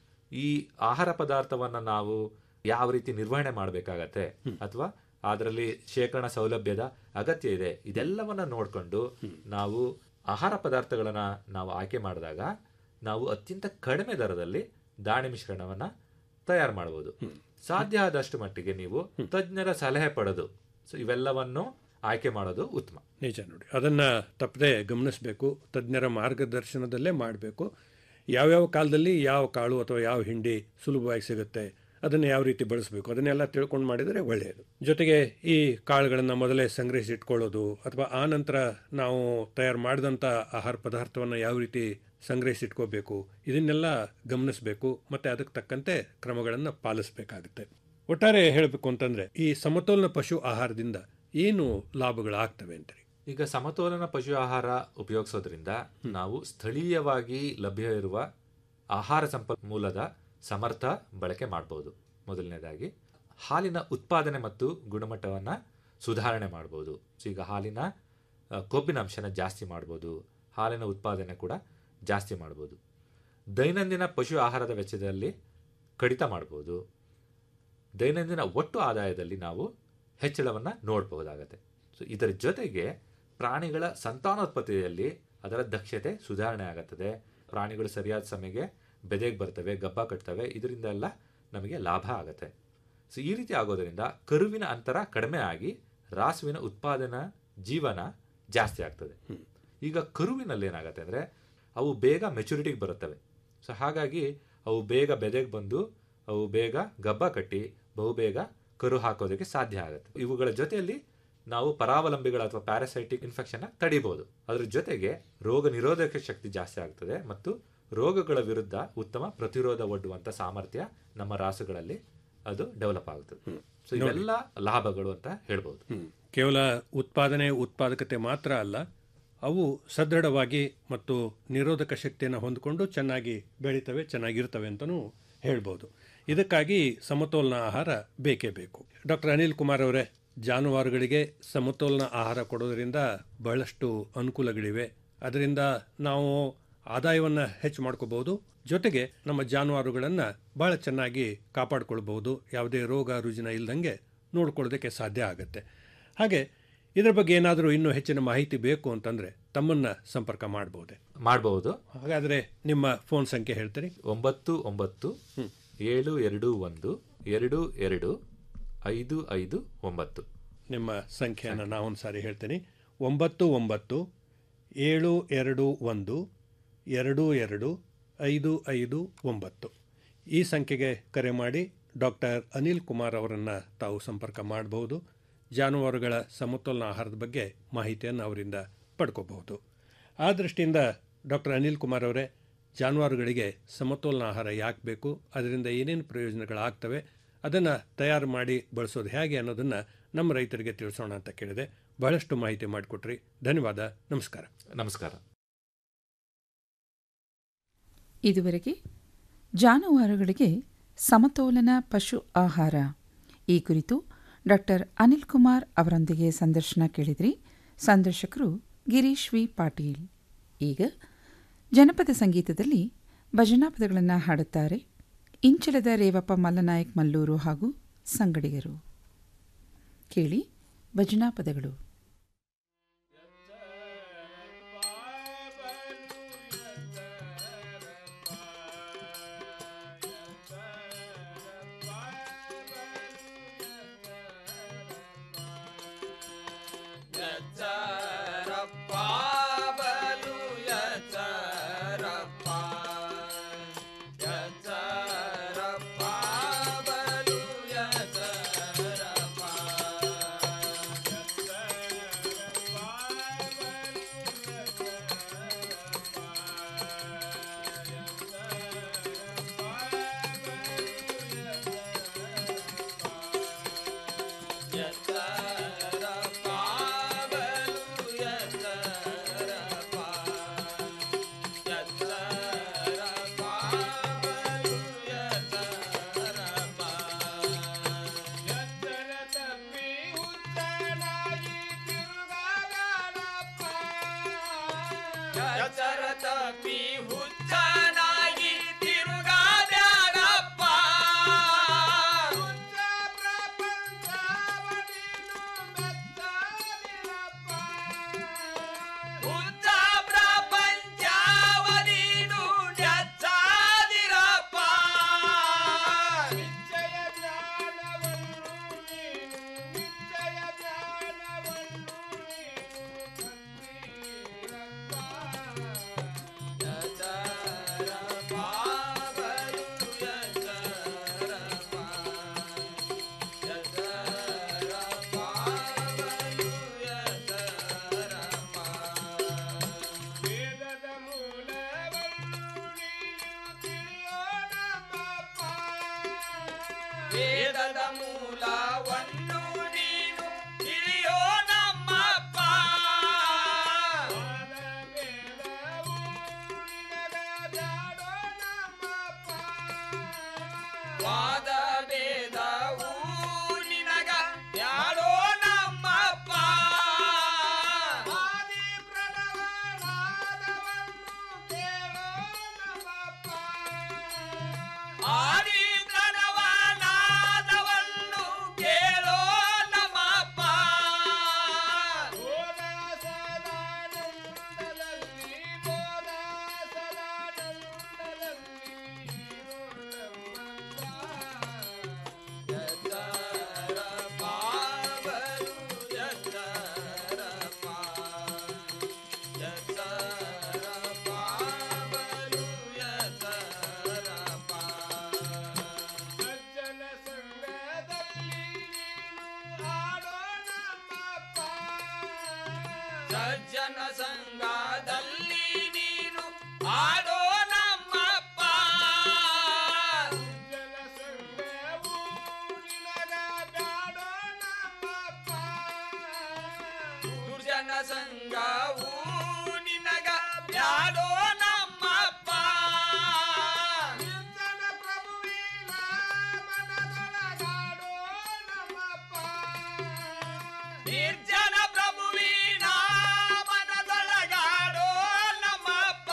ಈ ಆಹಾರ ಪದಾರ್ಥವನ್ನ ನಾವು ಯಾವ ರೀತಿ ನಿರ್ವಹಣೆ ಮಾಡಬೇಕಾಗತ್ತೆ ಅಥವಾ ಅದರಲ್ಲಿ ಶೇಖರಣಾ ಸೌಲಭ್ಯದ ಅಗತ್ಯ ಇದೆ ಇದೆಲ್ಲವನ್ನ ನೋಡ್ಕೊಂಡು ನಾವು ಆಹಾರ ಪದಾರ್ಥಗಳನ್ನ ನಾವು ಆಯ್ಕೆ ಮಾಡಿದಾಗ ನಾವು ಅತ್ಯಂತ ಕಡಿಮೆ ದರದಲ್ಲಿ ದಾಣಿ ಮಿಶ್ರಣವನ್ನ ತಯಾರು ಮಾಡಬಹುದು ಸಾಧ್ಯ ಆದಷ್ಟು ಮಟ್ಟಿಗೆ ನೀವು ತಜ್ಞರ ಸಲಹೆ ಪಡೆದು ಸೊ ಇವೆಲ್ಲವನ್ನು ಆಯ್ಕೆ ಮಾಡೋದು ಉತ್ತಮ ನಿಜ ನೋಡಿ ಅದನ್ನು ತಪ್ಪದೆ ಗಮನಿಸಬೇಕು ತಜ್ಞರ ಮಾರ್ಗದರ್ಶನದಲ್ಲೇ ಮಾಡಬೇಕು ಯಾವ್ಯಾವ ಕಾಲದಲ್ಲಿ ಯಾವ ಕಾಳು ಅಥವಾ ಯಾವ ಹಿಂಡಿ ಸುಲಭವಾಗಿ ಸಿಗುತ್ತೆ ಅದನ್ನು ಯಾವ ರೀತಿ ಬಳಸಬೇಕು ಅದನ್ನೆಲ್ಲ ತಿಳ್ಕೊಂಡು ಮಾಡಿದರೆ ಒಳ್ಳೆಯದು ಜೊತೆಗೆ ಈ ಕಾಳುಗಳನ್ನು ಮೊದಲೇ ಸಂಗ್ರಹಿಸಿ ಇಟ್ಕೊಳ್ಳೋದು ಅಥವಾ ಆ ನಂತರ ನಾವು ತಯಾರು ಮಾಡಿದಂಥ ಆಹಾರ ಪದಾರ್ಥವನ್ನು ಯಾವ ರೀತಿ ಸಂಗ್ರಹಿಸಿ ಇಟ್ಕೋಬೇಕು ಇದನ್ನೆಲ್ಲ ಗಮನಿಸಬೇಕು ಮತ್ತು ಅದಕ್ಕೆ ತಕ್ಕಂತೆ ಕ್ರಮಗಳನ್ನು ಪಾಲಿಸಬೇಕಾಗುತ್ತೆ ಒಟ್ಟಾರೆ ಹೇಳಬೇಕು ಅಂತಂದ್ರೆ ಈ ಸಮತೋಲನ ಪಶು ಆಹಾರದಿಂದ ಏನು ಲಾಭಗಳಾಗ್ತವೆ ಅಂತೀರಿ ಈಗ ಸಮತೋಲನ ಪಶು ಆಹಾರ ಉಪಯೋಗಿಸೋದ್ರಿಂದ ನಾವು ಸ್ಥಳೀಯವಾಗಿ ಲಭ್ಯ ಇರುವ ಆಹಾರ ಸಂಪನ್ಮೂಲದ ಸಮರ್ಥ ಬಳಕೆ ಮಾಡಬಹುದು ಮೊದಲನೇದಾಗಿ ಹಾಲಿನ ಉತ್ಪಾದನೆ ಮತ್ತು ಗುಣಮಟ್ಟವನ್ನು ಸುಧಾರಣೆ ಮಾಡ್ಬೋದು ಸೊ ಈಗ ಹಾಲಿನ ಆ, ಕೊಬ್ಬಿನ ಅಂಶನ ಜಾಸ್ತಿ ಮಾಡ್ಬೋದು ಹಾಲಿನ ಉತ್ಪಾದನೆ ಕೂಡ ಜಾಸ್ತಿ ಮಾಡ್ಬೋದು ದೈನಂದಿನ ಪಶು ಆಹಾರದ ವೆಚ್ಚದಲ್ಲಿ ಕಡಿತ ಮಾಡ್ಬೋದು ದೈನಂದಿನ ಒಟ್ಟು ಆದಾಯದಲ್ಲಿ ನಾವು ಹೆಚ್ಚಳವನ್ನು ನೋಡಬಹುದಾಗತ್ತೆ ಸೊ ಇದರ ಜೊತೆಗೆ ಪ್ರಾಣಿಗಳ ಸಂತಾನೋತ್ಪತ್ತಿಯಲ್ಲಿ ಅದರ ದಕ್ಷತೆ ಸುಧಾರಣೆ ಆಗುತ್ತದೆ ಪ್ರಾಣಿಗಳು ಸರಿಯಾದ ಸಮಯಕ್ಕೆ ಬೆದೆಗೆ ಬರ್ತವೆ ಗಬ್ಬ ಕಟ್ತವೆ ಇದರಿಂದ ಎಲ್ಲ ನಮಗೆ ಲಾಭ ಆಗುತ್ತೆ ಸೊ ಈ ರೀತಿ ಆಗೋದರಿಂದ ಕರುವಿನ ಅಂತರ ಕಡಿಮೆ ಆಗಿ ರಾಸುವಿನ ಉತ್ಪಾದನಾ ಜೀವನ ಜಾಸ್ತಿ ಆಗ್ತದೆ ಈಗ ಕರುವಿನಲ್ಲಿ ಏನಾಗುತ್ತೆ ಅಂದರೆ ಅವು ಬೇಗ ಮೆಚುರಿಟಿಗೆ ಬರುತ್ತವೆ ಸೊ ಹಾಗಾಗಿ ಅವು ಬೇಗ ಬೆದೆಗೆ ಬಂದು ಅವು ಬೇಗ ಗಬ್ಬ ಕಟ್ಟಿ ಬಹುಬೇಗ ಕರು ಹಾಕೋದಕ್ಕೆ ಸಾಧ್ಯ ಆಗುತ್ತೆ ಇವುಗಳ ಜೊತೆಯಲ್ಲಿ ನಾವು ಪರಾವಲಂಬಿಗಳ ಅಥವಾ ಪ್ಯಾರಾಸೈಟಿಕ್ ಇನ್ಫೆಕ್ಷನ್ ತಡಿಬಹುದು ಅದ್ರ ಜೊತೆಗೆ ರೋಗ ನಿರೋಧಕ ಶಕ್ತಿ ಜಾಸ್ತಿ ಆಗ್ತದೆ ಮತ್ತು ರೋಗಗಳ ವಿರುದ್ಧ ಉತ್ತಮ ಪ್ರತಿರೋಧ ಒಡ್ಡುವಂತ ಸಾಮರ್ಥ್ಯ ನಮ್ಮ ರಾಸುಗಳಲ್ಲಿ ಅದು ಡೆವಲಪ್ ಆಗುತ್ತದೆ ಸೊ ಇವೆಲ್ಲ ಲಾಭಗಳು ಅಂತ ಹೇಳ್ಬೋದು ಕೇವಲ ಉತ್ಪಾದನೆ ಉತ್ಪಾದಕತೆ ಮಾತ್ರ ಅಲ್ಲ ಅವು ಸದೃಢವಾಗಿ ಮತ್ತು ನಿರೋಧಕ ಶಕ್ತಿಯನ್ನು ಹೊಂದಿಕೊಂಡು ಚೆನ್ನಾಗಿ ಬೆಳೀತವೆ ಚೆನ್ನಾಗಿರ್ತವೆ ಅಂತಲೂ ಹೇಳ್ಬೋದು ಇದಕ್ಕಾಗಿ ಸಮತೋಲನ ಆಹಾರ ಬೇಕೇ ಬೇಕು ಡಾಕ್ಟರ್ ಅನಿಲ್ ಕುಮಾರ್ ಅವರೇ ಜಾನುವಾರುಗಳಿಗೆ ಸಮತೋಲನ ಆಹಾರ ಕೊಡೋದ್ರಿಂದ ಬಹಳಷ್ಟು ಅನುಕೂಲಗಳಿವೆ ಅದರಿಂದ ನಾವು ಆದಾಯವನ್ನು ಹೆಚ್ಚು ಮಾಡ್ಕೋಬಹುದು ಜೊತೆಗೆ ನಮ್ಮ ಜಾನುವಾರುಗಳನ್ನು ಬಹಳ ಚೆನ್ನಾಗಿ ಕಾಪಾಡಿಕೊಳ್ಬಹುದು ಯಾವುದೇ ರೋಗ ರುಜಿನ ಇಲ್ದಂಗೆ ನೋಡ್ಕೊಳ್ಳೋದಕ್ಕೆ ಸಾಧ್ಯ ಆಗುತ್ತೆ ಹಾಗೆ ಇದರ ಬಗ್ಗೆ ಏನಾದರೂ ಇನ್ನೂ ಹೆಚ್ಚಿನ ಮಾಹಿತಿ ಬೇಕು ಅಂತಂದ್ರೆ ತಮ್ಮನ್ನ ಸಂಪರ್ಕ ಮಾಡಬಹುದೇ ಮಾಡಬಹುದು ಹಾಗಾದ್ರೆ ನಿಮ್ಮ ಫೋನ್ ಸಂಖ್ಯೆ ಹೇಳ್ತೀರಿ ಒಂಬತ್ತು ಒಂಬತ್ತು ಏಳು ಎರಡು ಒಂದು ಎರಡು ಎರಡು ಐದು ಐದು ಒಂಬತ್ತು ನಿಮ್ಮ ಸಂಖ್ಯೆಯನ್ನು ನಾವೊಂದು ಸಾರಿ ಹೇಳ್ತೀನಿ ಒಂಬತ್ತು ಒಂಬತ್ತು ಏಳು ಎರಡು ಒಂದು ಎರಡು ಎರಡು ಐದು ಐದು ಒಂಬತ್ತು ಈ ಸಂಖ್ಯೆಗೆ ಕರೆ ಮಾಡಿ ಡಾಕ್ಟರ್ ಅನಿಲ್ ಕುಮಾರ್ ಅವರನ್ನು ತಾವು ಸಂಪರ್ಕ ಮಾಡಬಹುದು ಜಾನುವಾರುಗಳ ಸಮತೋಲನ ಆಹಾರದ ಬಗ್ಗೆ ಮಾಹಿತಿಯನ್ನು ಅವರಿಂದ ಪಡ್ಕೋಬಹುದು ಆ ದೃಷ್ಟಿಯಿಂದ ಡಾಕ್ಟರ್ ಅನಿಲ್ ಕುಮಾರ್ ಅವರೇ ಜಾನುವಾರುಗಳಿಗೆ ಸಮತೋಲನ ಆಹಾರ ಯಾಕೆ ಬೇಕು ಅದರಿಂದ ಏನೇನು ಪ್ರಯೋಜನಗಳಾಗ್ತವೆ ಅದನ್ನು ತಯಾರು ಮಾಡಿ ಬಳಸೋದು ಹೇಗೆ ಅನ್ನೋದನ್ನು ನಮ್ಮ ರೈತರಿಗೆ ತಿಳಿಸೋಣ ಅಂತ ಕೇಳಿದೆ ಬಹಳಷ್ಟು ಮಾಹಿತಿ ಮಾಡಿಕೊಟ್ರಿ ಧನ್ಯವಾದ ನಮಸ್ಕಾರ ನಮಸ್ಕಾರ ಇದುವರೆಗೆ ಜಾನುವಾರುಗಳಿಗೆ ಸಮತೋಲನ ಪಶು ಆಹಾರ ಈ ಕುರಿತು ಡಾಕ್ಟರ್ ಅನಿಲ್ ಕುಮಾರ್ ಅವರೊಂದಿಗೆ ಸಂದರ್ಶನ ಕೇಳಿದ್ರಿ ಸಂದರ್ಶಕರು ಗಿರೀಶ್ ವಿ ಪಾಟೀಲ್ ಈಗ ಜನಪದ ಸಂಗೀತದಲ್ಲಿ ಭಜನಾ ಪದಗಳನ್ನು ಹಾಡುತ್ತಾರೆ ಇಂಚಲದ ರೇವಪ್ಪ ಮಲ್ಲನಾಯಕ್ ಮಲ್ಲೂರು ಹಾಗೂ ಸಂಗಡಿಗರು ಕೇಳಿ ಭಜನಾ ಪದಗಳು ಯಚ್ಚರಪ್ಪ ಬಲು ಯಚ್ಚರಪ್ಪ ಯಚ್ಚರಪ್ಪ ಬಲು ಯಚ್ಚರಪ್ಪ ಯಚ್ಚರಪ್ಪ ಬಲು ಯಚ್ಚರಪ್ಪ ಯಚ್ಚರಪ್ಪ ಬಲು ಯಚ್ಚರಪ್ಪ ಯಚ್ಚರ ತಪ್ಪಿ ಉತ್ತನಾಗಿ ತಿರುಗಾಡಪ್ಪ ಯಚ್ಚರ ತಪ್ಪಿ ಹುಚ್ಚನಾಗಿ ತಿರುಗಾಡ್ಯಾಡಪ್ಪ ಹುಚ್ಚ ಹುಚ್ಚ ಪ್ರಪಂಚವನೀನು ನೆಚ್ಚಾದಿರಪ್ಪ ನಿಶ್ಚಯ ಜ್ಞಾನವನ್ನು ನೀನು ನಿಶ್ಚಯ ಜ್ಞಾನವನ್ನು ನೀನು ಬಂದಿರಪ್ಪ ಯಚರಪ್ಪ ಬಲು ಯಚರಪ್ಪ ಯಚರಪ್ಪ ಬಲು ಯಚರಪ್ಪ ವೇದದ ಮೂಲವನ್ನು ನೀನು ತಿಳಿಯೋ ನಮ್ಮಪ್ಪ ವೇದದ ಮೂಲವನ್ನು ನೀನು ತಿಳಿಯೋ ನಮ್ಮಪ್ಪ ವಾದ ಭೇದವು ನಿನಗ ಯಾಡೋ ನಮ್ಮಪ್ಪ ಆದಿ ಪ್ರಣವನಾದವನ್ನು ಕೇಳೋ ನಮ್ಮಪ್ಪ ಆದಿ ಪ್ರಣವನಾದವನ್ನು ಕೇಳೋ ನಮ್ಮಪ್ಪ ಬೋಧ ಸದಾನಂದದಲ್ಲಿ ಬೋಧ ಸದಾನಂದದಲ್ಲಿ ಯಚ್ಚರಪ್ಪ ಬಲು ಯಚ್ಚರಪ್ಪ ಯಚ್ಚರಪ್ಪ ಬಲು ಯಚ್ಚರಪ್ಪ ಸಜ್ಜನ ಸಂಘದಲ್ಲಿ ನೀನು ಆಡೋ ನಮ್ಮಪ್ಪ ಸಜ್ಜನ ಸಂಘದಲ್ಲಿ ನೀನು ಆಡೋ ನಮ್ಮಪ್ಪ ಸಜ್ಜನ ಸಂಘವು ನಿನಗ ಬ್ಯಾಡೋ ನಮ್ಮಪ್ಪ ದುರ್ಜನ ಸಂಘವು ನಿನಗ ಬ್ಯಾಡೋ ನಮ್ಮಪ್ಪ ನಿರ್ಜನ ಪ್ರಭುವಿನ ಮನದೊಳಗಾಡೋ ನಮ್ಮಪ್ಪ ನಿರ್ಜನ ಪ್ರಭುವಿನ ಮನದೊಳಗಾಡೋ ನಮ್ಮಪ್ಪ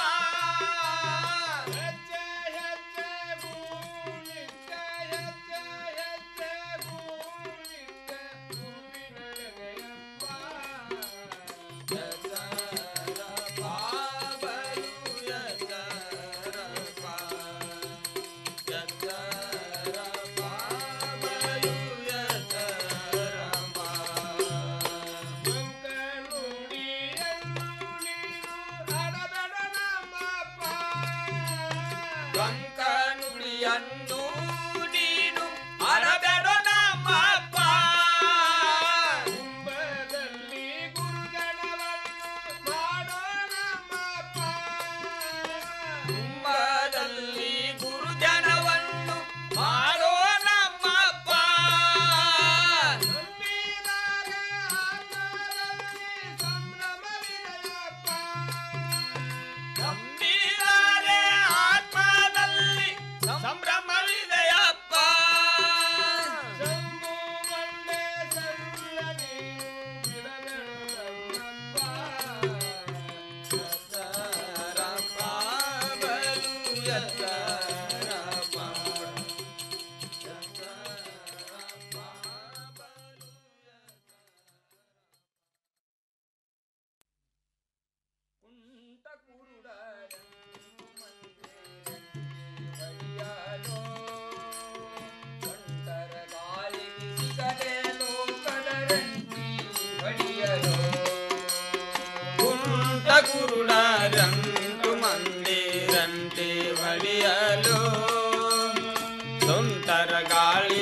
ಹೆಜ್ಜೆ ಹೆಜ್ಜೆಗೂ ನಿತ್ಯ ಹೆಜ್ಜೆ ಹೆಜ್ಜೆಗೂ ನಿತ್ಯ ಗುರುವಿನಡೆಯಪ್ಪ ಯಚ್ಚರಪ್ಪ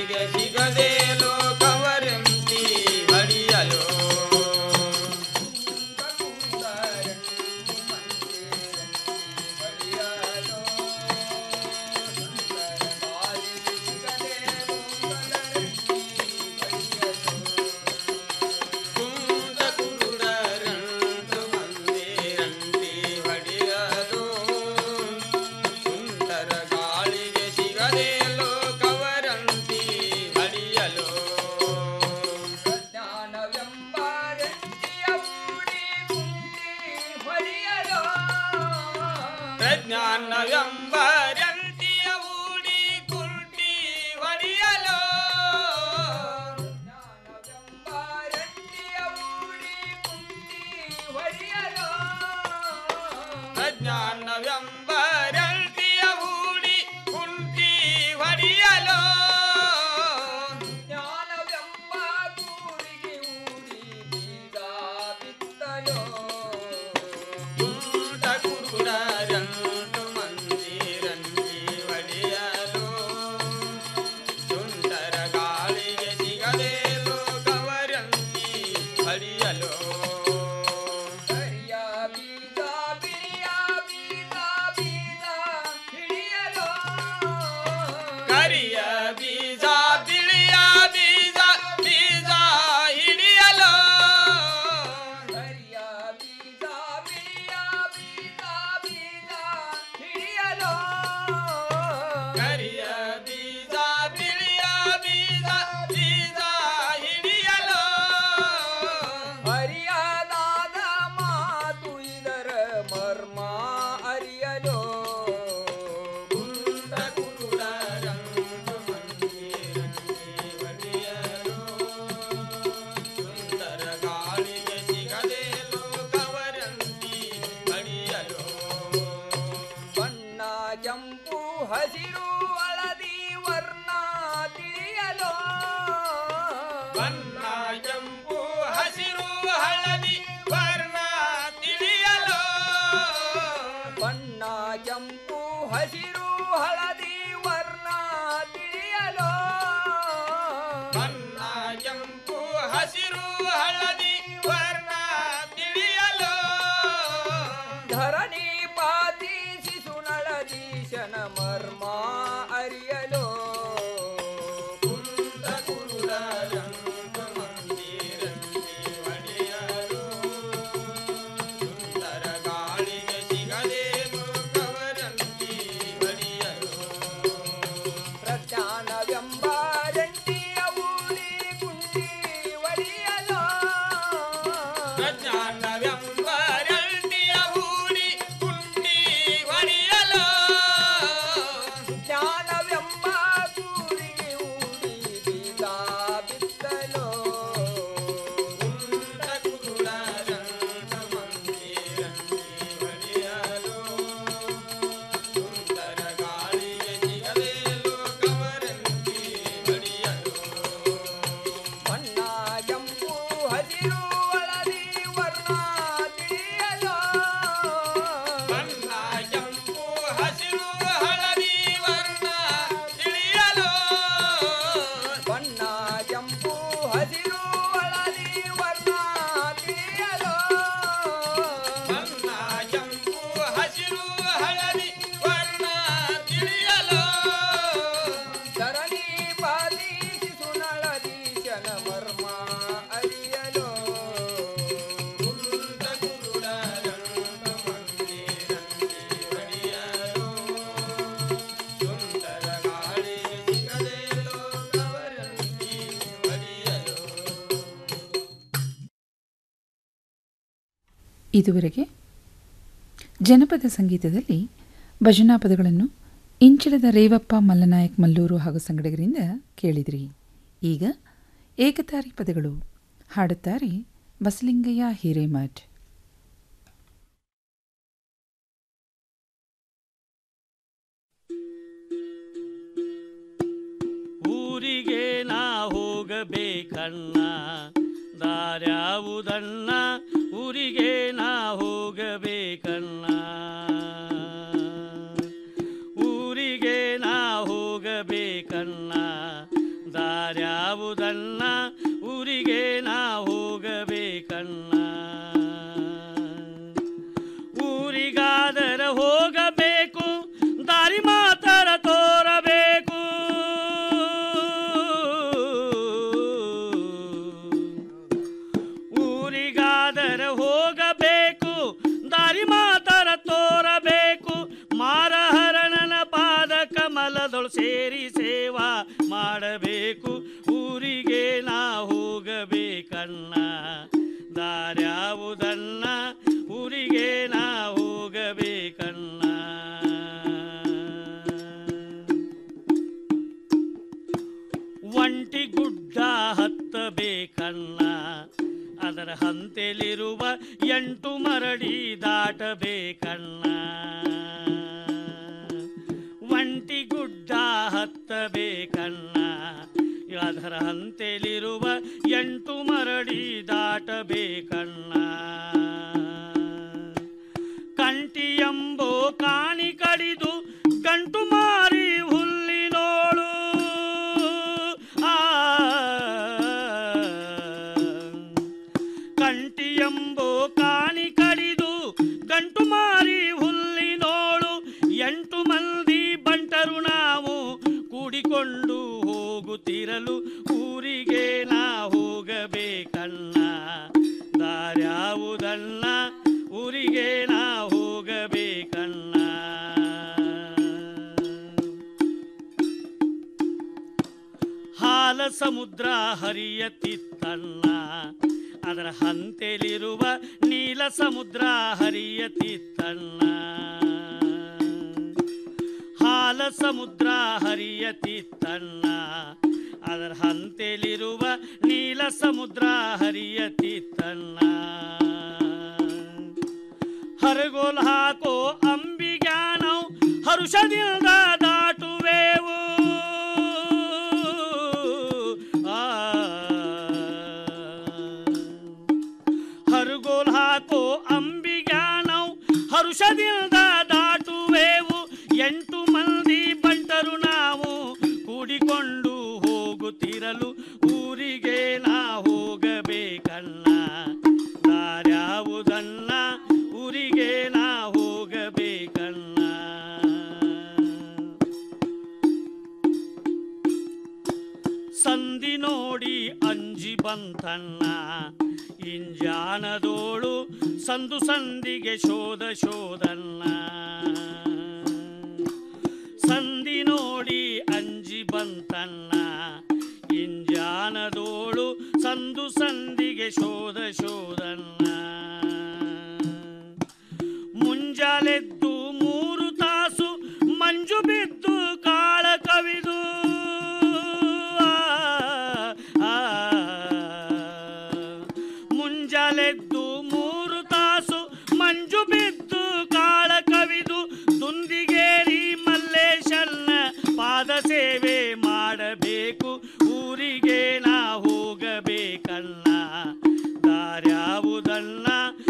ಗಾಳಿಗೆ ಸಿಗದೆ ಲೋಕವರೆಂತಿ ಬಡಿಯಲು ಕುಂದ ಕುರುಡರಂಟು ಮಂದಿರಂಟಿ ಹೊಡೆಯಲು ಸುಂದರ ಗಾಳಿಗೆ ಸಿಗದೆ ಲೋಕವರಂತಿ ಬಡಿಯಲು ಜ್ಞಾನವೆಂಬ ರಂಟಿಯ ಮೂಡಿ ಕುಂಟಿ ಹೊಡೆಯಲು ಪ್ರಜ್ಞಾನವೆಂಬ ರಂಟಿಯ ಊಡಿ ಕುಂಟಿ ಹೊಡೆಯಲು ಪ್ರಜ್ಞಾನವೆಂಬ ರಂಟಿಯ ಹೂಡಿ ಕುಂಟಿ ಹೊಡೆಯಲು ಜ್ಞಾನವೆಂಬ ಕೂರಿಗೆ ಊಡಿ ಬೀಗ ಬಿತ್ತಲು ಕುಂಟ ಕುರುಡರಂಟು ಮಂದಿರಂಟಿ ಹೊಡೆಯಲು ಸುಂದರ ಗಾಳಿಗೆ ಸಿಗದೆ ಲೋಕವರಂತಿ ಹರಿಯಲು ಹರಿಯ ಬೀಜ ಬಿಳಿಯ ಬೀಜ ಬೀಜ ಹಿಡಿಯಲು ಕರಿಯ ಬೀಜ ಬಿಳಿಯ ಬೀಜ ಬೀಜ ಹಿಡಿಯಲು ಕರಿಯ ಬೀಜ ಬಿಳಿಯ ಬೀಜ ಬೀಜ ಹಿಡಿಯಲು ಕರಿಯ ಬೀಜ ಬಿಳಿಯ ಬೀಜ ಬೀಜ ಹಿಡಿಯಲು ಹರಿಯದಾದ ಮಾತು ಇದರ ಮರ್ಮ ಅರಿಯಲು ಗುಂಡ ಕುರುಡರಂಗ ಮಂದಿರಂಗಿ ಹೊಡೆಯಲು ಸುಂದರ ಗಾಳಿಗೆ ಸಿಗದೆ ಲೋಕವರಂತಿ ಬಡಿಯಲು ಬಣ್ಣ ಕೆಂಪು ಹಸಿರು ಹಳದಿ ವರ್ಣ ತಿಳಿಯಲು ಬಣ್ಣ ಕೆಂಪು ಹಸಿರು ಹಳದಿ ವರ್ಣ ತಿಳಿಯಲು ಬಣ್ಣ ಕೆಂಪು ಹಸಿರು ಹಳದಿ ವರ್ಣ ತಿಳಿಯಲು ಬಣ್ಣ ಕೆಂಪು ಹಸಿರು ಹಳದಿ ವರ್ಣ ತಿಳಿಯಲು ಧರಣಿ ಪಾತಿ ಶಿಶುನಳದೀಶನ ಮರ್ಮ ಅರಿಯಲು ಕುಂದ ಕುರುಡರಂಗ ಮಂದಿರಂಗಿ ಹೊಡೆಯಲು ಸುಂದರ ಗಾಳಿಗೆ ಸಿಗದೆ ಲೋಕವರಂತಿ ಬಡಿಯಲು ಪ್ರಜ್ಞಾನವೆಂಬ ರಂಟಿಯ ಊಳಿ ಗುಂಡಿ ಒಡೆಯಲು ಪ್ರಜ್ಞಾನವೆಂಬ ರಂಟಿಯ ಊಳಿ ಗುಂಡಿ ಒಡೆಯಲು ಜ್ಞಾನವೆಂಬ ಕೂರಿಗೆ ಊಡಿ ಬೀಗ ಬಿತ್ತಲು ಉಂಡ ಕುರುಡರಂಗ ಮಂದಿರಂಗಿ ಹೊಡೆಯಲು ಸುಂದರ ಗಾಳಿಗೆ ಸಿಗದೆ ಲೋಕವರಂತಿ ಬಡಿಯಲು ಬಣ್ಣ ಕೆಂಪು ಹಸಿರು ಹಳದಿ ವರ್ಣ ತಿಳಿಯಲು ಬಣ್ಣ ಕೆಂಪು ಹಸಿರು ಹಳದಿ ವರ್ಣ ತಿಳಿಯಲು ಬಣ್ಣ ಕೆಂಪು ಹಸಿರು ಹಳದಿ ವರ್ಣ ತಿಳಿಯಲು ಬಣ್ಣ ಕೆಂಪು ಹಸಿರು ಹಳದಿ ವರ್ಣ ತಿಳಿಯಲು ಧರಣಿ ಪಾದಿ ಶಿಶುನಳದೀಶನ ಮರ್ಮ ಅರಿಯಲು ಕುಂದ ಕುರುಡರಂಗ ಮಂದಿರಂಗಿ ಹೊಡೆಯಲು ಸುಂದರ ಗಾಳಿಗೆ ಸಿಗದೆ ಲೋಕವರಂತಿ ಬಡಿಯಲು ಇದುವರೆಗೆ ಜನಪದ ಸಂಗೀತದಲ್ಲಿ ಭಜನಾ ಪದಗಳನ್ನು ಇಂಚಲದ ರೇವಪ್ಪ ಮಲ್ಲನಾಯಕ್ ಮಲ್ಲೂರು ಹಾಗೂ ಸಂಗಡಿಗರಿಂದ ಕೇಳಿದ್ರಿ ಈಗ ಏಕತಾರಿ ಪದಗಳು ಹಾಡುತ್ತಾರೆ ಬಸಲಿಂಗಯ್ಯ ಹಿರೇಮಠ್ ಊರಿಗೆ ನಾ ಹೋಗಬೇಕಣ್ಣ ದಾರ್ಯಾವುದಣ್ಣ ಊರಿಗೆ ನಾ ಹೋಗಬೇಕಣ್ಣ ಊರಿಗೆ ನಾ ಹೋಗಬೇಕಣ್ಣ ದಾರ್ಯಾವುದನ್ನ ಊರಿಗೆ ನಾ ಹೋಗಬೇಕಣ್ಣ ಊರಿಗಾದರ ಹೋಗಬೇಕು ದಾರಿ ಮಾತರ ತೋರಬೇಕು ಊರಿಗಾದರ ಹೋಗಬೇಕು ದಾರಿ ಮಾತರ ತೋರಬೇಕು ಮಾರಹರಣನ ಪಾದ ಕಮಲದೊಳು ಸೇರಿ ಸೇವಾ ಮಾಡಬೇಕು ಊರಿಗೆ ನಾ ಹೋಗಬೇಕಣ್ಣ ದಾರ್ಯಾವುದನ್ನ ಊರಿಗೆ ನಾ ಹೋಗಬೇಕಣ್ಣ ಒಂಟಿ ಗುಡ್ಡ ಹತ್ತಬೇಕಣ್ಣ ಅದರ ಹಂತೆಲಿರುವ ಎಂಟು ಮರಡಿ ದಾಟಬೇಕಣ್ಣ ಒಂಟಿ ಗುಡ್ಡ ಹತ್ತಬೇಕಣ್ಣ ಅದರ ಹಂತೆಲಿರುವ ಎಂಟು ಮರಡಿ ದಾಟಬೇಕಣ್ಣ ಕಂಟಿ ಎಂಬೋ ಕಾಣಿ ಕಡಿದು ಗಂಟು ಮಾರಿ ಹುಲ್ಲಿನೋಳು ಆ ಕಂಟಿ ಎಂಬೋ ಕಾಣಿ ಕಡಿದು ಗಂಟು ಮಾರಿ ಹುಲ್ಲಿನೋಳು ಎಂಟು ಮಂದಿ ಬಂಟರು ನಾವು ಕೂಡಿಕೊಂಡು ಹೋಗುತ್ತಿರಲು ಊರಿಗೆ ನಾ ಹೋಗಬೇಕಣ್ಣ ದಾರ್ಯಾವುದನ್ನ ಊರಿಗೆ ನಾ ಹೋಗಬೇಕಣ್ಣ ಹಾಲ ಸಮುದ್ರ ಹರಿಯತಿತ್ತಣ್ಣ ಅದರ ಹಂತೆಲಿರುವ ನೀಲ ಸಮುದ್ರ ಹರಿಯತಿತ್ತಣ್ಣ ಹಾಲ ಸಮುದ್ರ ಹರಿಯತಿತ್ತಣ್ಣ ಅದರ ಹಂತೆಲಿರುವ ನೀಲ ಸಮುದ್ರ ಹರಿಯತಿತ್ತಣ್ಣ ಹರಗೋಲ್ ಹಾಕೋ ಅಂಬಿಗ್ಯಾನವು ಹರುಷದಿಂದ ದಾಟುವೆವು ಆ ಹರಗೋಲ್ ಹಾಕೋ ಅಂಬಿಗ್ಯಾನವು ಹರುಷದಿಂದ ದಾಟುವೆವು ಎಂಟು ಮಂದಿ ಬಂಟರು ನಾವು ಕೂಡಿಕೊಂಡು ಹೋಗುತ್ತಿರಲು ಊರಿಗೆ ನಾ ಹೋಗಬೇಕಣ್ಣ ದಾರ್ಯಾವುದನ್ನ ಊರಿಗೆ ನಾ ಹೋಗಬೇಕಣ್ಣ ಸಂಧಿ ನೋಡಿ ಅಂಜಿ ಬಂತಣ್ಣ ಇಂಜಾನದೋಳು ಸಂದು ಸಂದಿಗೆ ಶೋಧ ಶೋಧನ್ನ ಸಂಧಿ ನೋಡಿ ಅಂಜಿ ಬಂತಣ್ಣ ಇಂಜಾನದೋಳು ಸಂದು ಸಂದಿಗೆ ಶೋಧ ಶೋಧನ್ನ ಮುಂಜಾಲೆದ್ದು ಮೂರು ತಾಸು ಮಂಜು ಬಿದ್ದು ಕಾಳ ಕವಿದು ಆ, ಆ. ಮುಂಜಾಲೆದ್ದು ಮೂರು ತಾಸು ಮಂಜು ಬಿದ್ದು ಕಾಳ ಕವಿದು ದುಂದಿಗೇರಿ ಮಲ್ಲೇಶನ್ನ ಪಾದ ಸೇವೆ ಮಾಡಬೇಕು ಊರಿಗೆ ನಾ ಹೋಗಬೇಕಣ್ಣ ದಾರ್ಯಾವುದನ್ನ